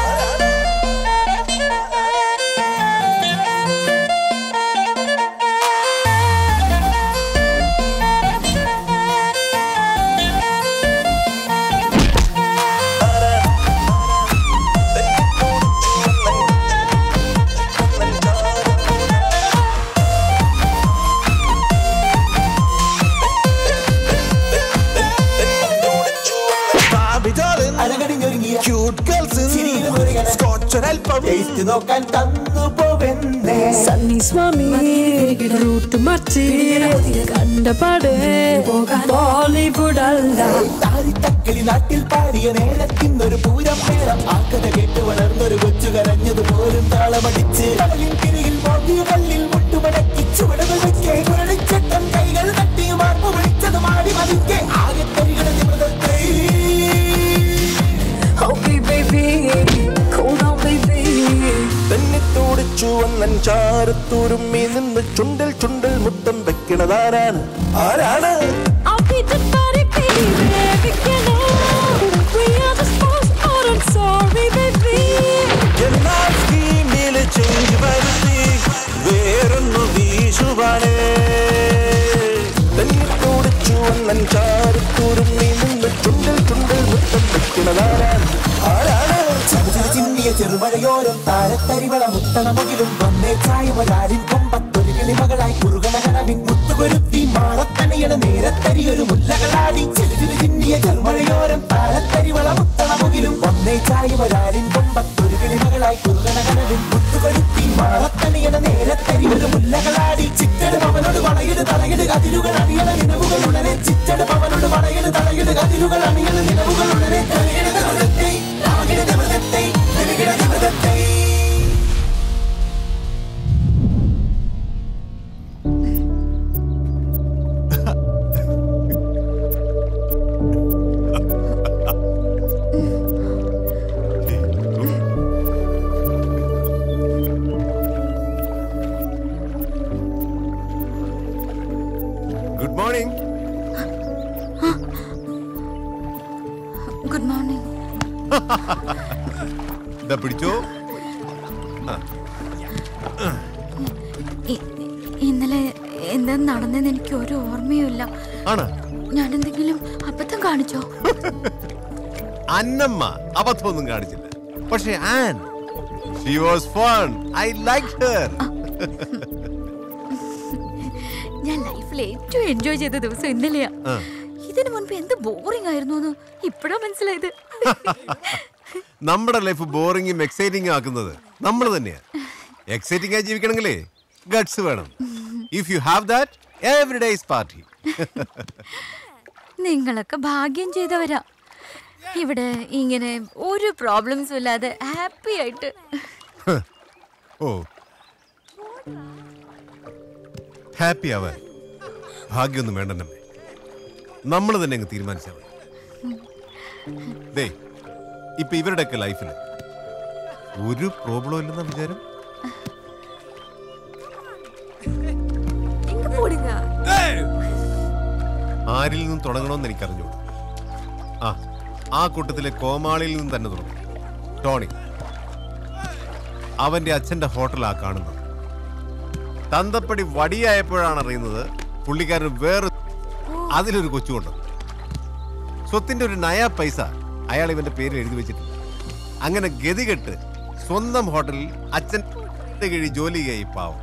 നോക്കാൻ തന്നു പോവെന്നേ സണ്ണി സ്വാമി റൂട്ട് മറ്റി കണ്ടപാട് ബോളിവുഡ് അല്ല താരിത്തക്കലി നാട്ടിൽ പാടിയ നേരത്തിന്നൊരു പൂരം മേളം ആക്കത കേട്ട് വളർന്നൊരു കൊച്ചു കരഞ്ഞത് പോലും താളമടിച്ച് കടലിൻ കിരിയിൽ മോതിയ കല്ലിൽ മുട്ടുമടക്കി ചുവടുകൾ വെക്കേ കുരളിച്ചട്ടം കൈകൾ തട്ടി മാർപ്പ് വിളിച്ചത് മാടി മതിക്കെ ആകെ തരികളെ നിമൃതത്തെ Okay, baby, cool down, baby. തെന്നിത്തോട് ചുവന്നൻ ചാരത്തൂരുമ്മി നിന്ന് ചുണ്ടിൽ ചുണ്ടിൽ മുത്തം വെക്കണതാരാണ് ആരാണ് എന്നാൽ സ്കീമിൽ ചേഞ്ച് വരുത്തി വേറൊന്നു വീശുവാനേ തെന്നിത്തോട് ചുവന്നൻ ചാരത്തൂരുമ്മി നിന്ന് ചുണ്ടിൽ ചുണ്ടിൽ മുത്തം വെക്കണതാരാണ് ആരാണ് ചിന്നിയ ചെറുമഴയോരം താരത്തരിവള മുത്തണമുകിലും വന്നേ ചായമരാരിൻ കൊമ്പത്തൊരു കിളിമകളായി കുറുകണ കനവിൻ മുത്തുകൊരുത്തി മാറത്തണയ മറത്തണിയണ നേരത്തരി ഒരു മുല്ലകളാടി ചെറുതിന് ചിന്നിയ ചെറുമഴയോരം താരത്തരിവള മുത്തണമുകിലും ഒന്നേ ചായി വരാലിൻ കൊമ്പത്തൊരു കിളിമകളായി കുറുകണ കനവിൽ മുത്തുകൊടുത്തി മറത്തണിയണ നേരത്തരി ഒരു മുല്ലകളാടി ചിറ്റട് പവനോട് വളയിട് തളയിട് കതിരുകൾ അണിയണ നിലവുകൾ ഉടനെ ചിറ്റട് പവനോട് വളയിട് തളയിട് കതിരുകൾ അണിയണ നിലവുകൾ ഉടനെ തളിയിട മൃഗത്തെ രാമകിട മൃഗത്തെ നിലകിട മൃഗത്തെ ഗുഡ് മോർണിംഗ് ഗുഡ് മോർണിംഗ് ഇതാ പിടിച്ചോ ആ. ഇന്നലെ എന്താ നടന്നെന്ന് എനിക്ക് ഒരു ഓർമ്മയുമില്ല ആണ് ഞാൻ എന്തെങ്കിലും അബദ്ധം കാണിച്ചോ അന്നമ്മ അബദ്ധമൊന്നും കാണിച്ചില്ല പക്ഷേ and she was fun I like her ഞാൻ ലൈഫിൽ ഏറ്റവും എൻജോയ് ചെയ്ത ദിവസം ഇന്നലെയാ ഇതിനു മുൻപ് എന്ത് ബോറിംഗ് ആയിരുന്നു എന്ന് ഇപ്പോഴാ മനസ്സിലായത് നമ്മുടെ ലൈഫ് ബോറിംഗും എക്സൈറ്റിംഗും ആക്കുന്നത് നമ്മൾ തന്നെയാ എക്സൈറ്റിംഗ് ആയി ജീവിക്കണമെങ്കിലേ ഗട്സ് വേണം if you have that every day's party നിങ്ങളൊക്കെ ഭാഗ്യം ചെയ്തവരാ ഇവിടെ ഇങ്ങനെ ഒരു പ്രോബ്ലംസും ഇല്ലാതെ ഹാപ്പി ആയിട്ട് ഓ ഹാപ്പി ആവാൻ ഭാഗ്യമൊന്നും വേണ്ടെന്നമ്മേ നമ്മൾ തന്നെ അങ്ങ് തീരുമാനിച്ചാൽ മതി ദേ ഇപ്പൊ ഇവരുടെയൊക്കെ ലൈഫിൽ ഒരു പ്രോബ്ലം ഇല്ലെന്ന വിചാരം ആരിൽ നിന്നും തുടങ്ങണമെന്ന് എനിക്ക് ആ ആ കൂട്ടത്തിലെ കോമാളിയിൽ നിന്ന് തന്നെ തുടങ്ങും ടോണി അവന്റെ അച്ഛന്റെ ഹോട്ടലാ കാണുന്നത് തന്തപ്പടി വടിയായപ്പോഴാണ് അറിയുന്നത് പുള്ളിക്കാരൻ വേറെ അതിലൊരു കൊച്ചുകൊണ്ട് സ്വത്തിന്റെ ഒരു നയാ പൈസ അയാൾ ഇവന്റെ പേരിൽ എഴുതി വെച്ചിട്ടുണ്ട് അങ്ങനെ ഗതികെട്ട് സ്വന്തം ഹോട്ടലിൽ അച്ഛൻ കഴി ജോലി ചെയ്യായി പാവം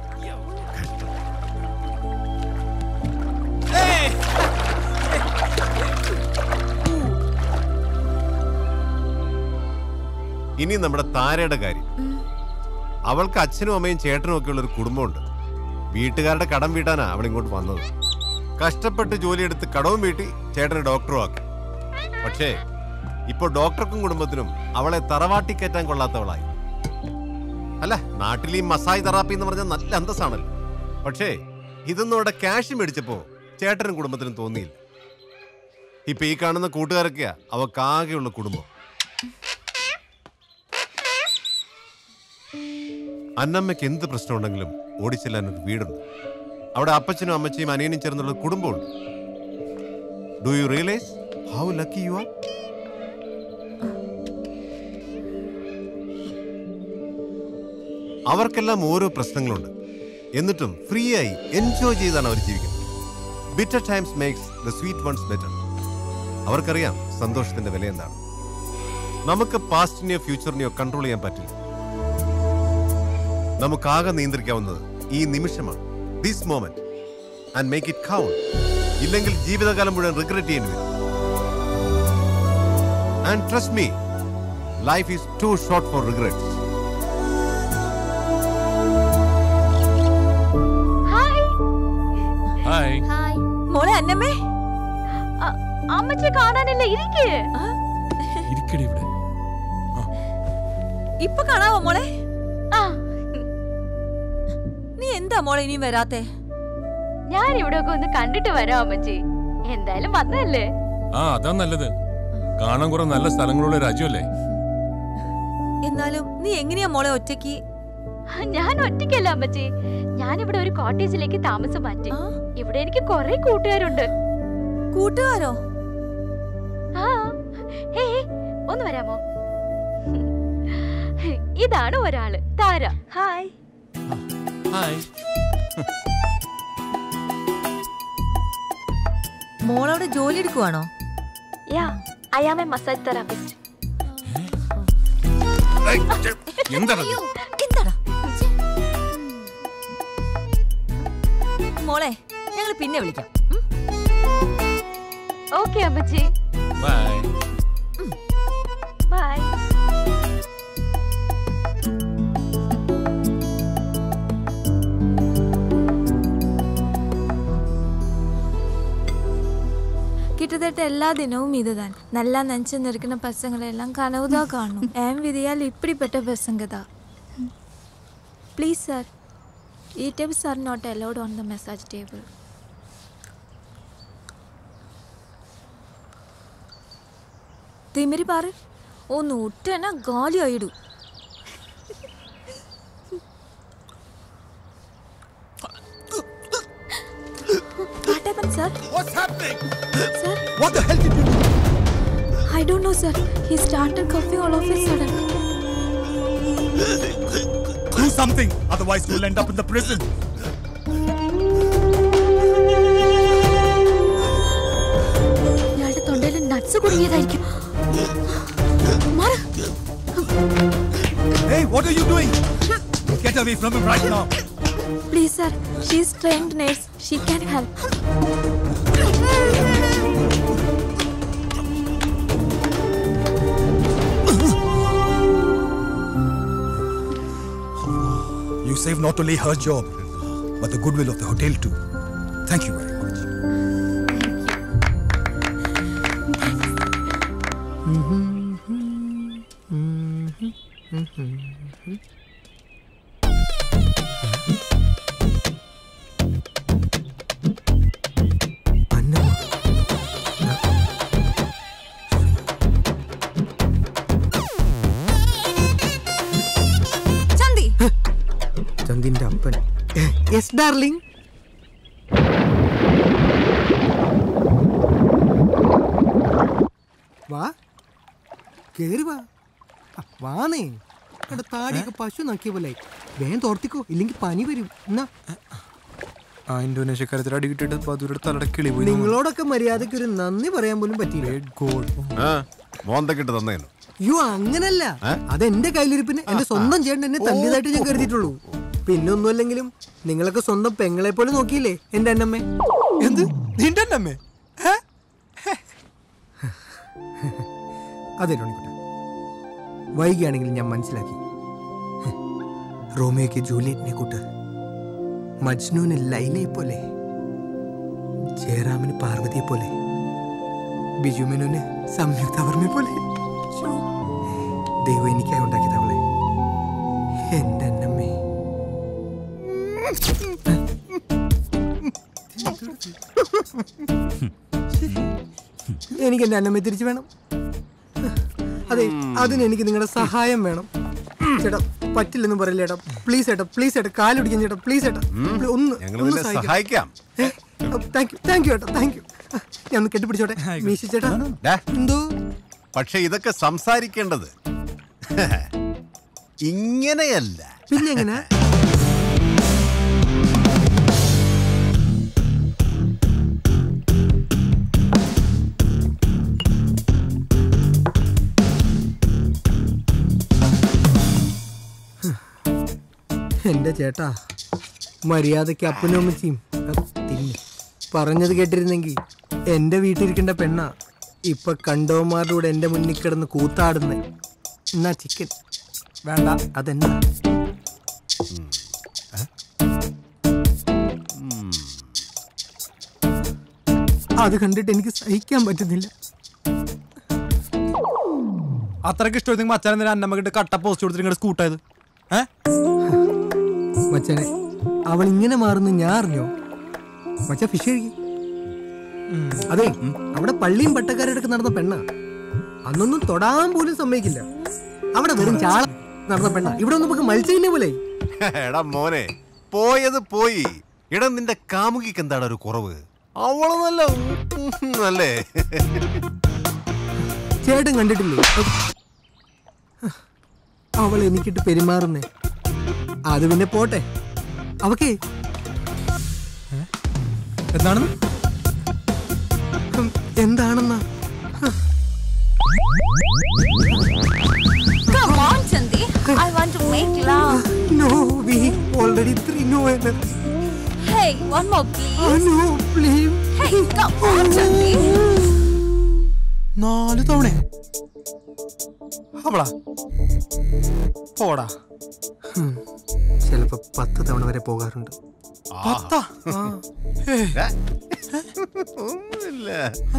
ഇനി നമ്മുടെ താരയുടെ കാര്യം അവൾക്ക് അച്ഛനും അമ്മയും ചേട്ടനും ഒക്കെ ഉള്ള ഒരു കുടുംബമുണ്ട് വീട്ടുകാരുടെ കടം വീട്ടാനാ അവൾ ഇങ്ങോട്ട് വന്നത് കഷ്ടപ്പെട്ട് ജോലിയെടുത്ത് കടവും വീട്ടി ചേട്ടനെ ഡോക്ടറും ആക്കി പക്ഷേ ഇപ്പൊ ഡോക്ടർക്കും കുടുംബത്തിനും അവളെ തറവാട്ടി കയറ്റാൻ കൊള്ളാത്തവളായി അല്ല നാട്ടിൽ ഈ മസാജ് തെറാപ്പി എന്ന് പറഞ്ഞാൽ നല്ല അന്തസ്സാണല്ലോ പക്ഷേ ഇതൊന്നും അവിടെ ക്യാഷ് മേടിച്ചപ്പോ ചേട്ടനും കുടുംബത്തിനും തോന്നിയില്ല ഇപ്പൊ ഈ കാണുന്ന കൂട്ടുകാരൊക്കെയാ അവക്കാകെയുള്ള കുടുംബം അന്നമ്മയ്ക്ക് എന്ത് പ്രശ്നമുണ്ടെങ്കിലും ഓടിച്ചെല്ലാൻ ഒരു വീടുണ്ട് അവിടെ അപ്പച്ചനും അമ്മച്ചിയും അനിയനും ചേർന്നുള്ള ഒരു കുടുംബമുണ്ട് do you realise how lucky you are അവർക്കെല്ലാം ഓരോ പ്രശ്നങ്ങളുണ്ട് എന്നിട്ടും ഫ്രീ ആയി എൻജോയ് ചെയ്താണ് അവർ ജീവിക്കുന്നത് bitter times makes the sweet ones better അവർക്കറിയാം സന്തോഷത്തിന്റെ വില എന്താണ് നമുക്ക് പാസ്റ്റിനെയോ ഫ്യൂച്ചറിനെയോ കൺട്രോൾ ചെയ്യാൻ പറ്റില്ല നമുക്കാകെ നിയന്ത്രിക്കാവുന്നത് ഈ നിമിഷമാണ് this moment and make it count ഇല്ലെങ്കിൽ ജീവിതകാലം മുഴുവൻ റിഗ്രറ്റ് ചെയ്യേണ്ടി വരും and trust me life is too short for regrets hi മോളെ അന്നമ്മേ അമ്മച്ചെ കാണാനില്ല ഇരിക്കേ ഇരിക്കടി ഇവിടെ ഇപ്പൊ കാണാവോ മോളെ നീ എന്താ മോളെ ഇനിയും വരാത്തെ ഞാൻ ഇവിടെ ഒക്കെ ഒന്ന് കണ്ടിട്ട് വരാം അമ്മച്ചി എന്തായാലും വന്നല്ലേ ആ അതാ നല്ലത് കാണാൻ കുറെ നല്ല സ്ഥലങ്ങളുള്ള രാജ്യമല്ലേ എന്നാലും നീ എങ്ങനെയാ മോളെ ഒറ്റയ്ക്ക് ഞാൻ ഒറ്റയ്ക്കല്ല അമ്മച്ചി ഞാൻ ഇവിടെ ഒരു കോട്ടേജിലേക്ക് താമസം മാറ്റി ഇവിടെ എനിക്ക് കുറെ കൂട്ടുകാരുണ്ട് കൂട്ടുകാരോ ആ ഹേ ഒന്ന് വരാമോ ഇതാണ് ഒരാള് താര ഹായ് ഹായ് മോളവിടെ ജോലി എടുക്കുവാണോ yeah I am a massage therapist എന്താണ് എന്താടാ മോളെ ഞങ്ങൾ പിന്നെ വിളിക്കാം ഉം? ഓക്കെ അമ്മച്ചി ബൈ ബൈ கிட்டத்தட்ட எல்லா தினமும் இதுதான் நல்லா நினச்சி நிற்கிற பசங்களை எல்லாம் கனவு தான் காணும் என் விதியால் இப்படிப்பட்ட பசங்க தான் ப்ளீஸ் சார் ഈ tips are not allowed on the message table തിമിരി പാറ് ഒന്ന് ഒറ്റന ഗാലി ആയിടൂ What happened, sir? What's happening? Sir? What the hell did you do? I don't know, sir. He started coughing all of a sudden. Do something, otherwise you'll end up in the prison. ഇയാളുടെ തൊണ്ടയിൽ നട്സ് കുടുങ്ങിയതായിരിക്കും മാറ്. Hey, what are you doing? Get away from him right now. Please, sir. She's trained nurse. She can help. You saved not only her job, but the goodwill of the hotel too. Thank you very much. ചന്തി ചന്ദിന്റെ അപ്പൻ യെസ് ഡാർലിംഗ് വാ കേറി വാ ആ, വാന്നേ എടാ താടിയൊക്കെ പശു നോക്കിയ പോലെ വേഗം തോർത്തിക്കോ ഇല്ലെങ്കിൽ പനി വരും എന്നാ ആ ഇന്തോനേഷ്യക്കാരത്തിൽ അടി കിട്ടിയിട്ട് പതുരുടെ തലയുടെ കിളി പോയി നിങ്ങളോടൊക്കെ മര്യാദയ്ക്ക് ഒരു നന്ദി പറയാൻ പോലും പറ്റിയില്ല മോന്തക്കിട്ട് തന്നേനു അയ്യോ അങ്ങനല്ല ഏ? അതെന്റെ കയ്യിലിരിപ്പിന് എന്റെ സ്വന്തം ചേട്ടൻ എന്നെ തല്ലിയതായിട്ട് ഞാൻ കരുതിയിട്ടുള്ളൂ പിന്നെ ഒന്നുമല്ലെങ്കിലും നിങ്ങളൊക്കെ സ്വന്തം പെങ്ങളെ പോലെ നോക്കിയില്ലേ എന്റെ അന്നമ്മേ എന്ത് നിന്റെ അന്നമ്മേ അതെ റോണിക്കുട്ട വൈകിയാണെങ്കിലും ഞാൻ മനസ്സിലാക്കി റോമിയോയ്ക്ക് ജൂലിയറ്റിനെ കൂട്ട് മജ്നുവിന് ലൈലയെ പോലെ ജയറാമിന് പാർവതിയെ പോലെ ബിജുമേനോന് സംയുക്ത വർമ്മയെ പോലെ ശ്ശോ. ദൈവം എനിക്കായി ഉണ്ടാക്കിയത് അവളെ എന്റെ അന്നമ്മേ എനിക്ക് എന്റെ അന്നമ്മയെ തിരിച്ചു വേണം അതെ അതിന് എനിക്ക് നിങ്ങളുടെ സഹായം വേണം ചേട്ടാ പറ്റില്ലെന്ന് പറയില്ല ചേട്ടാ പ്ലീസ് ചേട്ടാ പ്ലീസ് ചേട്ടാ കാലുപിടിക്കാൻ ചേട്ടാ പ്ലീസ് ചേട്ടാ പ്ലീ- ഒന്ന് ഞങ്ങൾ ഒന്ന് നിന്നെ സഹായിക്കാം താങ്ക് യു താങ്ക് യു ചേട്ടാ താങ്ക് യു ഞാൻ ഒന്ന് കെട്ടിപ്പിടിച്ചോട്ടെ മീശി ചേട്ടാ ഡാ, എന്തോ പക്ഷെ ഇതൊക്കെ സംസാരിക്കേണ്ടത് ഇങ്ങനെയല്ല പിന്നെ എങ്ങനെ എന്റെ ചേട്ടാ മര്യാദയ്ക്ക് അപ്പനും അമ്മച്ചിയും അഹ് തിരിഞ്ഞു പറഞ്ഞത് കേട്ടിരുന്നെങ്കിൽ എന്റെ വീട്ടിലിരിക്കേണ്ട പെണ്ണ ഇപ്പൊ കണ്ടോമാരുടെ കൂടെ എന്റെ മുന്നിൽ കിടന്ന് കൂത്താടുന്നേ എന്നാ ചിക്കൻ വേണ്ട അതെന്നാ അത് കണ്ടിട്ട് എനിക്ക് സഹിക്കാൻ പറ്റുന്നില്ല അത്രയ്ക്ക് ഇഷ്ടമായിരുന്നെങ്കിൽ മച്ചാൻ എന്തിനാ അന്നമ്മ കിട്ട് കട്ട പോസ്റ്റ് കൊടുത്തിട്ട് ഇങ്ങോട്ട് സ്കൂട്ടായത് മച്ചാനെ അവൾ ഇങ്ങനെ മാറുന്ന ഞാൻ അറിഞ്ഞോ മച്ചാ ഫിഷ് കഴിക്കും അതെ അവിടെ പള്ളിയും പട്ടക്കാരുടെ നടന്ന പെണ്ണ അന്നൊന്നും തൊടാൻ പോലും സമ്മതിക്കില്ല അവിടെ വെറും ചാള നടന്ന പെണ്ണ ഇവിടെ ഒന്നും നമുക്ക് മത്സ്യം പോലെ എടാ മോനെ പോയത് പോയി എടാ നിന്റെ കാമുകിക്ക് എന്താണ് ഒരു കുറവ് അവള് നല്ല ഉം, അല്ലേ ചേട്ടൻ കണ്ടിട്ടില്ലേ അവൾ എനിക്കിട്ട് പെരുമാറുന്നേ അത് പിന്നെ പോട്ടെ അവക്കേ എന്താണെന്ന് എന്താണെന്നാ Come on, Chandi. I want to make love. No, we already three no energy. Hey, one more, please. Oh, no, please. Hey, come on, Chandi. നാല് തവണ അവളാ പോടാ ഹും. ചിലപ്പോ പത്ത് തവണ വരെ പോകാറുണ്ട് പത്താ ആ. ഒന്നുമില്ല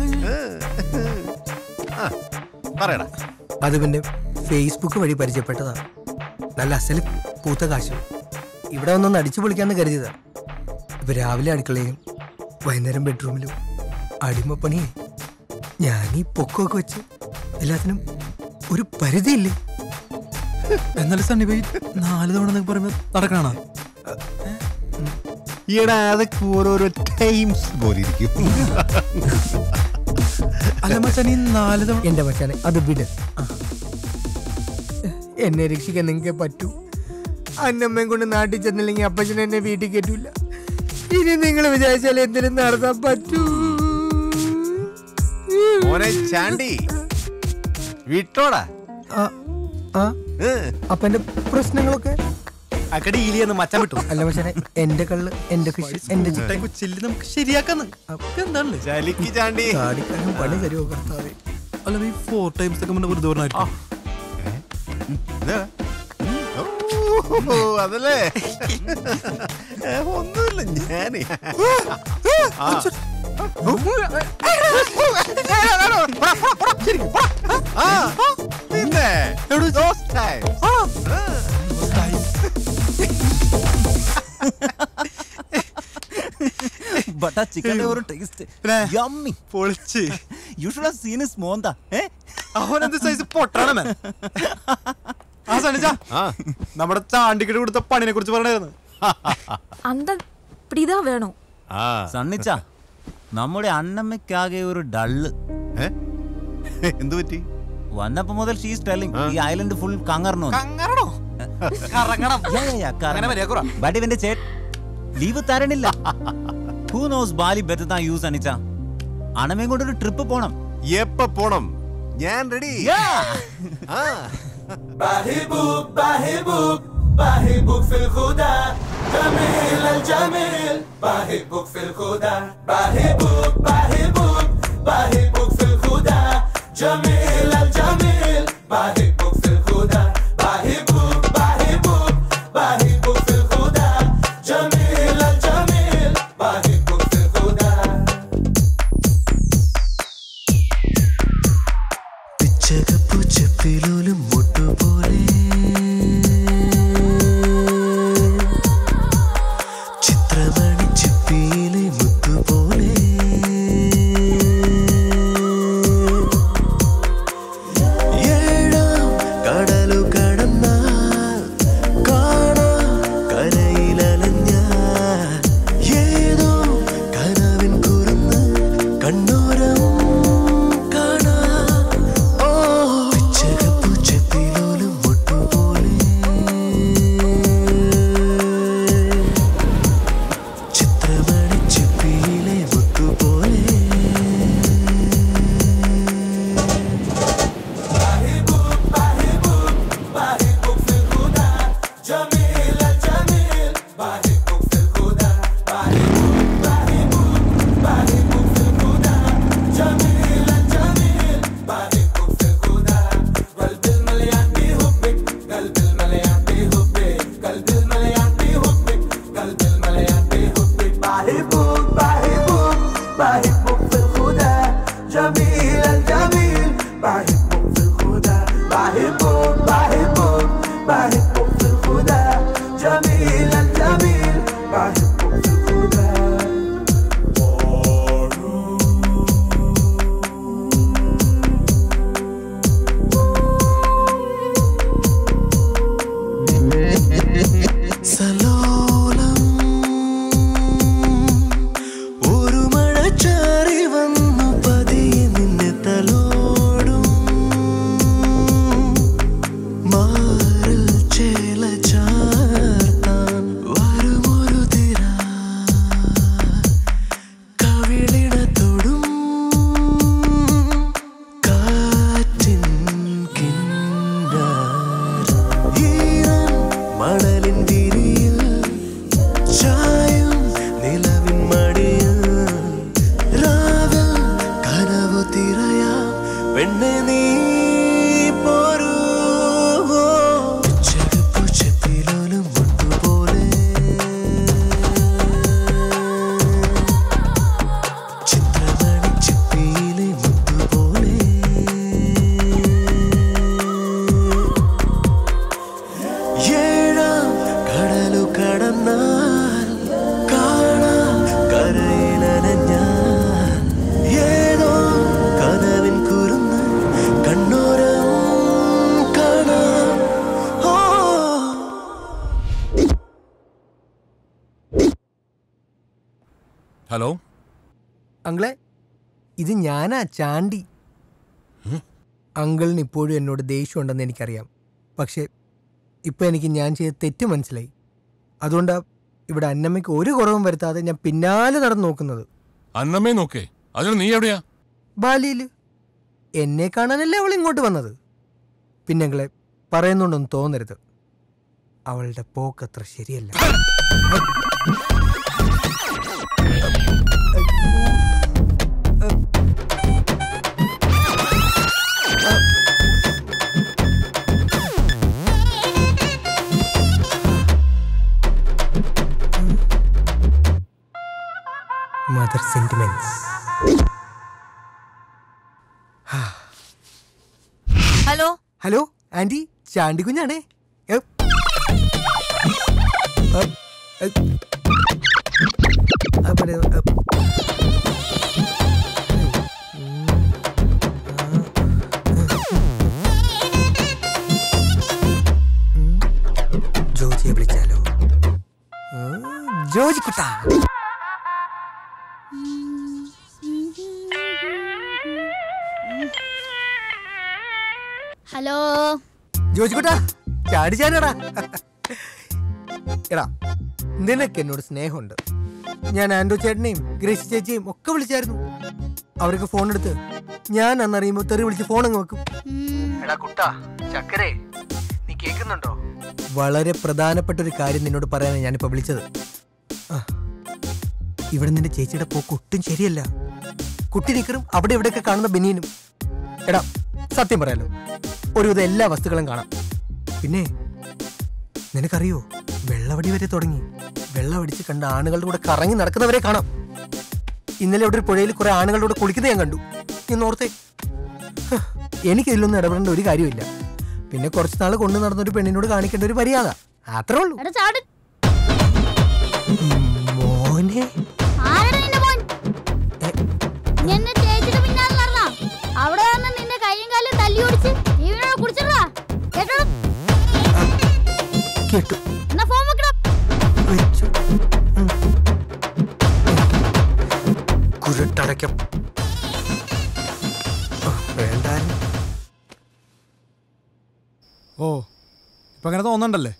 ആ, പറയടാ അത് പിന്നെ ഫേസ്ബുക്ക് വഴി പരിചയപ്പെട്ടതാ നല്ല അസല് പൂത്ത കാശ് ഇവിടെ ഒന്നൊന്ന് അടിച്ചു പൊളിക്കാന്ന് കരുതിയതാ ഇപ്പൊ രാവിലെ അടുക്കളയിലും വൈകുന്നേരം ബെഡ്റൂമിലും അടിമപ്പണിയേ ഞാൻ ഈ പൊക്കമൊക്കെ വെച്ച് എല്ലാത്തിനും ഒരു പരിധിയില്ലേ എന്നാലും സണ്ണി പോയി നാല് തവണ എന്നൊക്കെ പറയുമ്പോ നടക്കണ ഈടാ അതൊക്കെ ഓരോരോ ടൈംസ് പോലെ ഇരിക്കും അല്ല മച്ചാൻ ഈ നാല് തവണ എന്റെ മച്ചാനെ അത് വിട് ആ. എന്നെ രക്ഷിക്കാൻ നിങ്ങൾക്ക് പറ്റൂ അന്നമ്മയും കൊണ്ട് നാട്ടിൽ ചെന്നില്ലെങ്കിൽ അപ്പച്ചൻ എന്നെ വീട്ടിൽ കയറ്റൂല ഇനി നിങ്ങൾ വിചാരിച്ചാൽ എന്തിനും നടത്താൻ പറ്റൂ മോനെ ചാണ്ടി വിട്ടോടാ ആ, ആ. അപ്പൊ എന്റെ പ്രശ്നങ്ങളൊക്കെ അക്കടെ ഈലിയെന്ന് മച്ചാൻ വിട്ടു അല്ല മച്ചാനെ എന്റെ കള്ള് എന്റെ കൃഷി എന്റെ ചിട്ട ചില്ലി നമുക്ക് ശരിയാക്കാന്ന് എന്താണ് ചലിക്ക് ചാണ്ടി ചാടിക്കാനും പണി തരുമോ കർത്താവേ അല്ല ഈ ഫോർ ടൈംസ് ഒക്കെ മുന്നേ വെറുതെ പറഞ്ഞായിരിക്കും ഓ, അതല്ലേ ഏ, ഒന്നുമില്ല ഞാനേ ആ. ആ, പിന്നെ those times. ബട്ടർ ചിക്കന്റെ ഒരു ടേസ്റ്റ് യമ്മി പൊളിച്ച് you should have seen his മോന്ത ഏ അവൻ എന്ത് സൈസ് പൊട്ടാണ് man. ആ സണിച്ച നമ്മുടെ ചാണ്ടിക്കട് കൊടുത്ത പണിനെ കുറിച്ച് പറഞ്ഞായിരുന്നു அந்த இப்படிதான் வேணும் സണ്ണിച്ച നമ്മുടെ അന്നമ്മയ്ക്കാകെ ഒരു ഡള്ള് എന്തു പറ്റി വന്നപ്പോ മുതൽ ഷീസ് ടെല്ലിംഗ് ഈ ഐലൻഡ് ഫുൾ കങ്ങറണോ കങ്ങറണോ കറങ്ങണം അങ്ങനെ മര്യാദ ബട്ട് ഇവന്റെ ചേട്ട് ലീവ് തരണില്ല who knows Bali better than us അനിച്ച അണമയും കൊണ്ട് ഒരു ട്രിപ്പ് പോണം എപ്പ പോണം ഞാൻ റെഡി بحبك بحبك بحبك في الخدع جميل الجميل بحبك في الخدع بحبك بحبك بحبك في الخدع جميل الجميل بحبك في الخدع بحبك بحبك بحبك في الخدع جميل الجميل بحبك في الخدع പിച്ചകപ്പൂ ചെപ്പിലോലും മുട്ടുപോലെ ചിത്രമണി ചിപ്പിയിലെ മുത്തുപോലെ ഏഴാം കടലു കടന്നാൽ കാണാം കരയിലലഞ്ഞാൽ ഏതോ കനവിൻ കുറുന്ന് കണ്ണോരം കാണാം ഓ പിച്ചകപ്പൂ ചെപ്പിലോലും മുട്ടുപോലെ അങ്കിളെ ഇത് ഞാനാ ചാണ്ടി അങ്കിളിന് ഇപ്പോഴും എന്നോട് ദേഷ്യമുണ്ടെന്ന് എനിക്കറിയാം പക്ഷേ ഇപ്പം എനിക്ക് ഞാൻ ചെയ്ത തെറ്റ് മനസ്സിലായി അതുകൊണ്ടാ ഇവിടെ അന്നമ്മയ്ക്ക് ഒരു കുറവും വരുത്താതെ ഞാൻ പിന്നാലെ നടന്നു നോക്കുന്നത് അന്നമ്മേ നോക്കേ അതിന് നീ എവിടെയാ ബാലിയിൽ എന്നെ കാണാനല്ലേ അവൾ ഇങ്ങോട്ട് വന്നത് പിന്നെ അങ്ങളെ പറയുന്നുണ്ടൊന്നും തോന്നരുത് അവളുടെ പോക്കത്ര ശരിയല്ല mother sentiments hello hello aunty Chandy കുഞ്ഞാണേ എ, എ, എ, ആ, പിന്നെ, എ, ജോജിയെ വിളിച്ചാലോ ഉം, ജോജി കുട്ടാ ഹലോ ജോജി കുട്ടാ ചാടി ചാനടാ എടാ നിനക്ക് എന്നോട് സ്നേഹമുണ്ട് ഞാൻ ആൻഡോ ചേട്ടനെയും ഗ്രേസി ചേച്ചിയും ഒക്കെ വിളിച്ചായിരുന്നു അവർക്ക് ഫോൺ എടുത്ത് ഞാൻ അന്നറിയുമ്പോ തെറി വിളിച്ച് ഫോൺ അങ്ങ് വെക്കും എടാ കുട്ടാ ചക്കരേ നീ കേൾക്കുന്നുണ്ടോ വളരെ പ്രധാനപ്പെട്ട ഒരു കാര്യം നിന്നോട് പറയാനാണ് ഞാനിപ്പോ വിളിച്ചത് ആ, ഇവിടെ നിന്റെ ചേച്ചിയുടെ പോക്ക് ഒട്ടും ശരിയല്ല കുട്ടി നിക്കറും അവിടെ ഇവിടെയൊക്കെ കാണുന്ന ബനിയനും എടാ സത്യം പറയാലോ ഒരുവിധം എല്ലാ വസ്തുക്കളും കാണാം പിന്നെ നിനക്കറിയോ വെള്ളവടി വരെ തുടങ്ങി വെള്ളമടിച്ച് കണ്ട ആണുങ്ങളുടെ കൂടെ കറങ്ങി നടക്കുന്നവരെ കാണാം ഇന്നലെ അവിടെ ഒരു പുഴയിൽ കുറെ ആണുങ്ങളുടെ കൂടെ കുളിക്കുന്നത് ഞാൻ കണ്ടു ഇന്ന് ഓർത്തേ ഹ്, എനിക്ക് ഇതിലൊന്നും ഇടപെടേണ്ട ഒരു കാര്യമില്ല പിന്നെ കുറച്ച് നാൾ കൊണ്ടു നടന്ന ഒരു പെണ്ണിനോട് കാണിക്കേണ്ട ഒരു മര്യാദ അത്രേ ഉള്ളൂ എടാ ചാട് മോനെ ആരെടാ നിന്റെ മോൻ നീ എന്നെ ചേച്ചിയുടെ പിന്നാലെ നടന്നാ അവിടെ വന്ന് നിന്റെ കൈയും കാലും തല്ലി ഓടിച്ച് ജീവനോട് കുടിച്ചിടാ കേട്ടോ കേട്ടു എന്നാ ഫോൺ വെക്കണം വെച്ചു ഉം. കുരുട്ടടയ്ക്കം ഓ, വേണ്ടായിരുന്നു ഓ ഇപ്പൊ അങ്ങനെ തോന്നണ്ടല്ലേ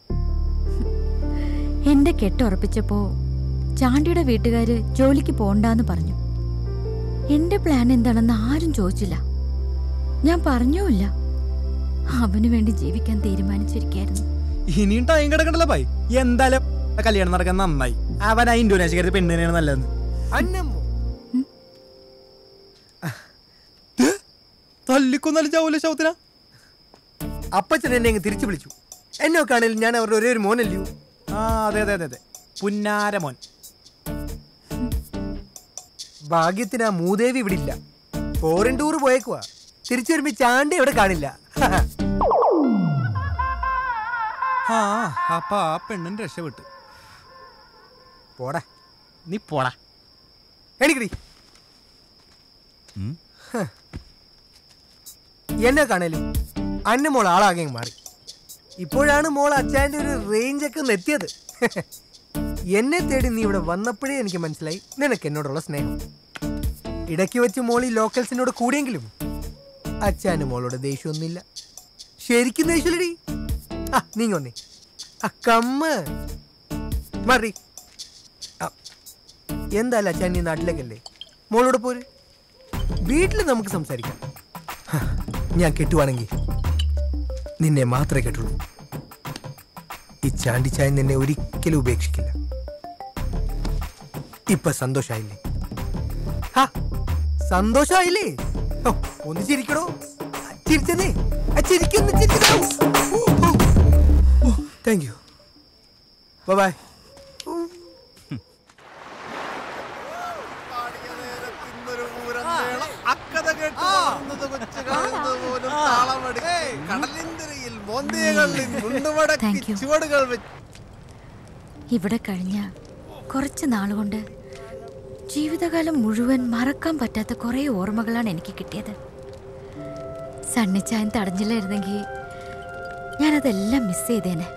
എന്റെ കെട്ടുറപ്പിച്ചപ്പോ ചാണ്ടിയുടെ വീട്ടുകാര് ജോലിക്ക് പോണ്ടാന്ന് പറഞ്ഞു എന്റെ പ്ലാൻ എന്താണെന്ന് ആരും ചോദിച്ചില്ല ഞാൻ പറഞ്ഞുമില്ല അവന് വേണ്ടി ജീവിക്കാൻ തീരുമാനിച്ചിരിക്കായിരുന്നു ഇനിയും ടൈം കിടക്കണ്ടല്ലോ ഭായി എന്തായാലും ആ കല്യാണം നടക്കാൻ നന്നായി അവൻ ആ ഇന്തോനേഷ്യക്കാരി പെണ്ണിനെയാണ് നല്ലതെന്ന് അന്നമ്മോ തല്ലിക്കൊന്നാലും ചാവൂല ശവത്തിനാ അപ്പച്ചൻ എന്നെ അങ്ങ് തിരിച്ചു വിളിച്ചു എന്നെ കാണലും ഞാൻ അവരുടെ ഒരേ ഒരു മോനല്ലയോ ആ അതെ അതെ അതെ അതെ പുന്നാര മോൻ ഭാഗ്യത്തിന് ആ മൂദേവി ഇവിടെ ഇല്ല ഫോറിൻ ടൂർ പോയേക്കുവാ തിരിച്ചു വരുമ്പോ ചാണ്ടി ഇവിടെ കാണില്ല ആ അപ്പൊ ആ പെണ്ണൻ രക്ഷപ്പെട്ട് പോടാ നീ പോടാ എണിക്കടി ഹ്. എന്നെ കാണലും അന്ന മോൾ ആളാകെ അങ്ങ് മാറി ഇപ്പോഴാണ് മോൾ അച്ചായന്റെ ഒരു റേഞ്ച് ഒക്കെ ഒന്ന് എത്തിയത് എന്നെ തേടി നീ ഇവിടെ വന്നപ്പോഴേ എനിക്ക് മനസ്സിലായി നിനക്ക് എന്നോടുള്ള സ്നേഹം ഇടയ്ക്ക് വെച്ച് മോൾ ഈ ലോക്കൽസിനോട് കൂടിയെങ്കിലും അച്ചാന് മോളോട് ദേഷ്യമൊന്നുമില്ല ശരിക്കും ദേഷ്യമില്ലടി ആ നീങ്ങൊന്നേ ആ കമ്മ മറി ആ, എന്തായാലും അച്ഛൻ നീ നാട്ടിലേക്കല്ലേ മോളോട് പോര് വീട്ടിൽ നമുക്ക് സംസാരിക്കാം ഹ, ഞാൻ കെട്ടുവാണെങ്കിൽ നിന്നെ മാത്രമേ കെട്ടുള്ളൂ ഈ ചാണ്ടിച്ചായൻ നിന്നെ ഒരിക്കലും ഉപേക്ഷിക്കില്ല ഇപ്പൊ സന്തോഷായില്ലേ ഹാ സന്തോഷായില്ലേ ഹോ, ഒന്ന് ചിരിക്കണോ ചിരിച്ചതേ ആ ചിരിക്കുന്നു ചിരിക്കണോ താങ്ക് യു ബൈ അക്കഥ കേട്ട് വളർന്നത് കൊച്ചു കാണുന്നത് പോലും താളമടി കടലിന്തിരയിൽ മോന്തിയകളിൽ മുണ്ടുമടക്കി ചുവടുകൾ വെച്ച് ഇവിടെ കഴിഞ്ഞ കുറച്ച് നാളുകൊണ്ട് ജീവിതകാലം മുഴുവൻ മറക്കാൻ പറ്റാത്ത കുറേ ഓർമ്മകളാണ് എനിക്ക് കിട്ടിയത് സണ്ണിച്ചായൻ തടഞ്ഞില്ലായിരുന്നെങ്കിൽ ഞാനതെല്ലാം മിസ് ചെയ്തേനെ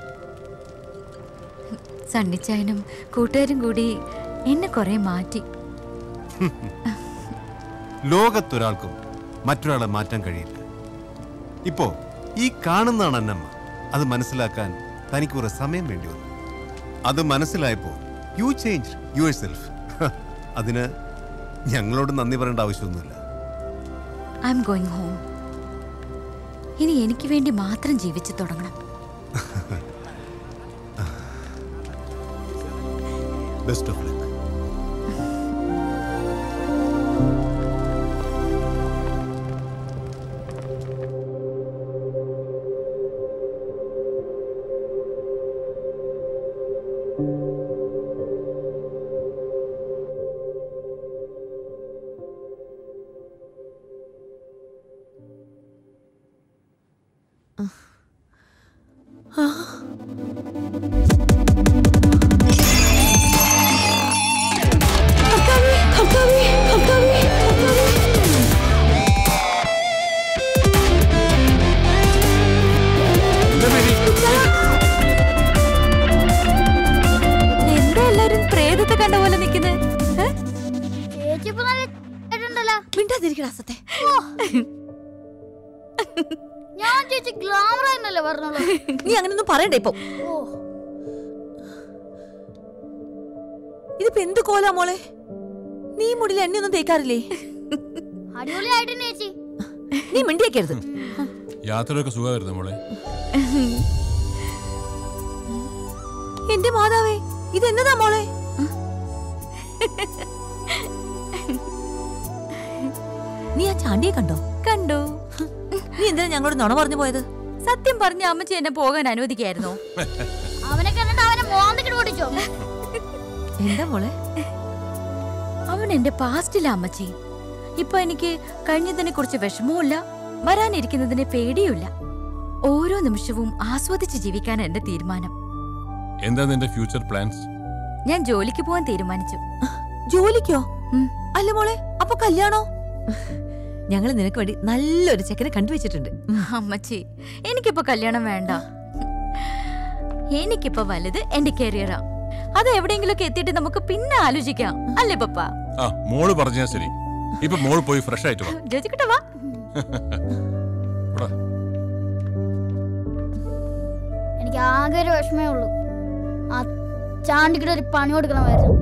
സണ്ണിച്ചായനും കൂട്ടുകാരും കൂടി എന്നെ കുറേ മാറ്റി ലോകത്തൊരാൾക്കും മറ്റൊരാളെ മാറ്റാൻ കഴിയില്ല ഇപ്പോ ഈ കാണുന്നതാണ് അന്നമ്മ അത് മനസ്സിലാക്കാൻ തനിക്ക് കുറെ സമയം വേണ്ടി വന്നു അത് മനസ്സിലായപ്പോ യു ചേഞ്ച് യുവർ സെൽഫ് അതിന് ഞങ്ങളോട് നന്ദി പറയേണ്ട ആവശ്യമൊന്നുമില്ല ഐ എം ഗോയിങ് ഹോം ഇനി എനിക്ക് വേണ്ടി മാത്രം ജീവിച്ചു തുടങ്ങണം ബെസ്റ്റ് ഓഫ് ലക്ക് എന്താ എല്ലാരും പ്രേതത്തെ കണ്ട പോലെ നിക്കുന്നേ ചേച്ചി ഇപ്പൊ നല്ല കേട്ടിട്ടുണ്ടല്ലോ മിണ്ടാതിരിക്കടാ സത്തെ ഞാൻ ചേച്ചി ഗ്ലാമർ എന്നല്ലേ പറഞ്ഞോളൂ നീ അങ്ങനൊന്നും പറയണ്ട ഇപ്പൊ ഓ ഇതിപ്പോ എന്ത് കോലാ മോളെ നീ മുടിയിൽ എണ്ണയൊന്നും തേക്കാറില്ലേ അടിപൊളിയായിട്ടുണ്ട് ചേച്ചി നീ മിണ്ടിയേക്കരുത് യാത്രയൊക്കെ സുഖമായിരുന്നു മോളെ എന്റെ മാതാവേ ഇത് എന്നതാ മോളെ നീ ആ ചാണ്ടിയെ കണ്ടോ കണ്ടു നീ എന്തിനാ ഞങ്ങളോട് നുണ പറഞ്ഞു പോയത് സത്യം പറഞ്ഞ അമ്മച്ചി എന്നെ പോകാൻ അനുവദിക്കായിരുന്നോ അവനെ കണ്ടിട്ട് അവനെ മോന്തക്കിട്ട് പൊടിച്ചോ എന്താ മോളെ അവൻ എന്റെ പാസ്റ്റില അമ്മച്ചി ഇപ്പൊ എനിക്ക് കഴിഞ്ഞതിനെ കുറിച്ച് വിഷമവുമില്ല വരാനിരിക്കുന്നതിനെ പേടിയുമില്ല ഓരോ നിമിഷവും ആസ്വദിച്ച് ജീവിക്കാൻ എന്റെ തീരുമാനം എന്താ നിന്റെ ഫ്യൂച്ചർ പ്ലാൻസ് ഞാൻ ജോലിക്ക് പോകാൻ തീരുമാനിച്ചു ജോലിക്കോ അല്ല മോളെ അപ്പൊ കല്യാണോ ഞങ്ങൾ നിനക്ക് വേണ്ടി നല്ലൊരു ചെക്കനെ കണ്ടുവച്ചിട്ടുണ്ട് അമ്മച്ചി എനിക്കിപ്പോ കല്യാണം വേണ്ട എനിക്കിപ്പോ വലുത് എന്റെ കരിയറാ അത് എവിടെയെങ്കിലുമൊക്കെ എത്തിയിട്ട് നമുക്ക് പിന്നെ ആലോചിക്കാം അല്ലേ പപ്പ ആ മോള് പറഞ്ഞാ ശരി ഇപ്പൊ മോള് പോയി ഫ്രഷ് ആയിട്ട് വാ ജോജിക്കട്ടെ വാ ഇവിടെ. എനിക്ക് ആകെ ഒരു വിഷമേ ഉള്ളൂ ആ ചാണ്ടിക്കിട്ട് ഒരു പണി കൊടുക്കണമായിരുന്നു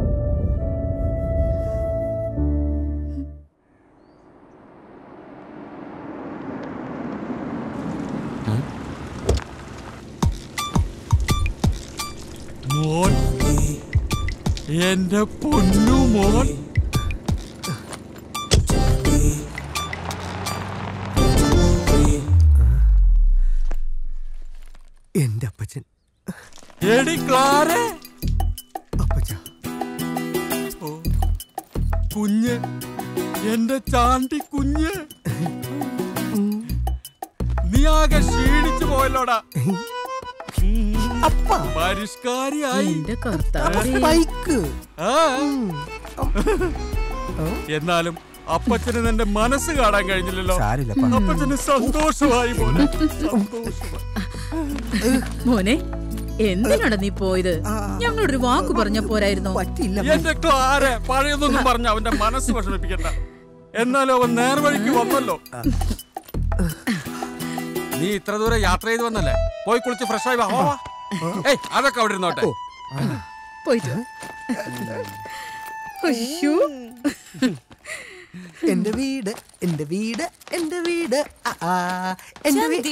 മോൻ എന്റെ പൊന്നു മോൻ എന്റെ അപ്പച്ചൻ എടി ക്ലാരെ അപ്പച്ച ഓ, കുഞ്ഞ് എന്റെ ചാണ്ടി കുഞ്ഞ് നീ ആകെ ക്ഷീണിച്ചു പോയല്ലോടാ പരിഷ്കാരിയായി ബൈക്ക് ആ. എന്നാലും അപ്പച്ചന് നിന്റെ മനസ്സ് കാണാൻ കഴിഞ്ഞില്ലല്ലോ സാരില്ലപ്പാ. അപ്പച്ചന് സന്തോഷമായി പോലെ സന്തോഷമായി മോനെ എന്തിനാണ് നീ പോയത് ഞങ്ങളൊരു വാക്ക് പറഞ്ഞ പോരായിരുന്നോ എന്റെ ക്ലാരെ പഴയതൊന്നും പറഞ്ഞ അവന്റെ മനസ്സ് വിഷമിപ്പിക്കണ്ട എന്നാലും അവൻ നേർവഴിക്ക് വന്നല്ലോ നീ ഇത്ര ദൂരം യാത്ര ചെയ്ത് വന്നല്ലേ പോയി കുളിച്ച് ഫ്രഷ് ആയി വാ വാ, വാ. ഏയ് അതൊക്കെ അവിടെ ഇരുന്നോട്ടെ പോയിട്ട് വാ. അയ്യോ എന്റെ വീട് എന്റെ വീട് എന്റെ വീട് ആ, ആ, എന്റെ വീട്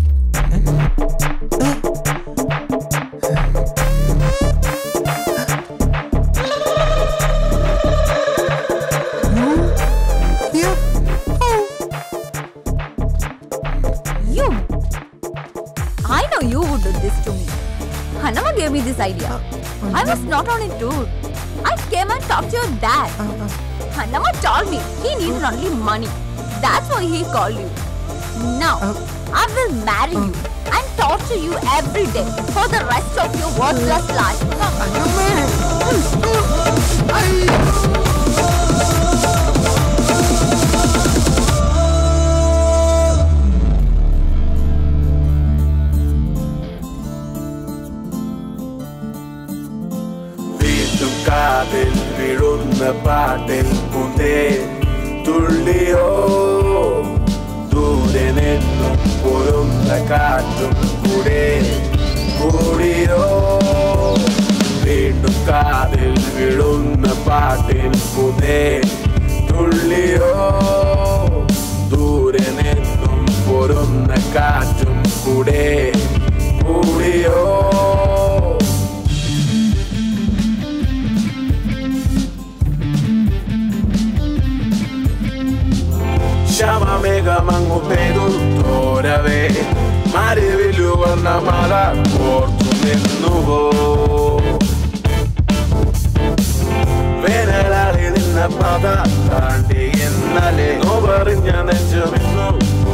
You! I know you would do this to me. Hanama gave me this idea. I was not on a tour. I came and talked to your dad. Hanama told me he needed only money. That's why he called you. Now, I will marry you and torture you every day for the rest of your worthless life. വീണ്ടും കാതിൽ വീഴുന്ന പാട്ടിൽ തുള്ളിയോ ദൂരെ നിന്നും പൊരുന്ന കാറ്റും കൂടെ കൂടിയോ വീണ്ടും കാതിൽ വിളുന്ന പാട്ടിൽ പുതേ തുള്ളിയോ ദൂരെ നിന്നും പൊരുന്ന കാറ്റും കൂടെ കൂടിയോ ശമമേഘമങ്ങു പെയ്തുത്തോരവേ മരവിലു വന്ന മല കോർത്തു നിന്നുവോ വേനലാളി നിന്ന പദ താണ്ടി എന്നലെ നോവറിഞ്ഞ നെഞ്ചുമിന്നു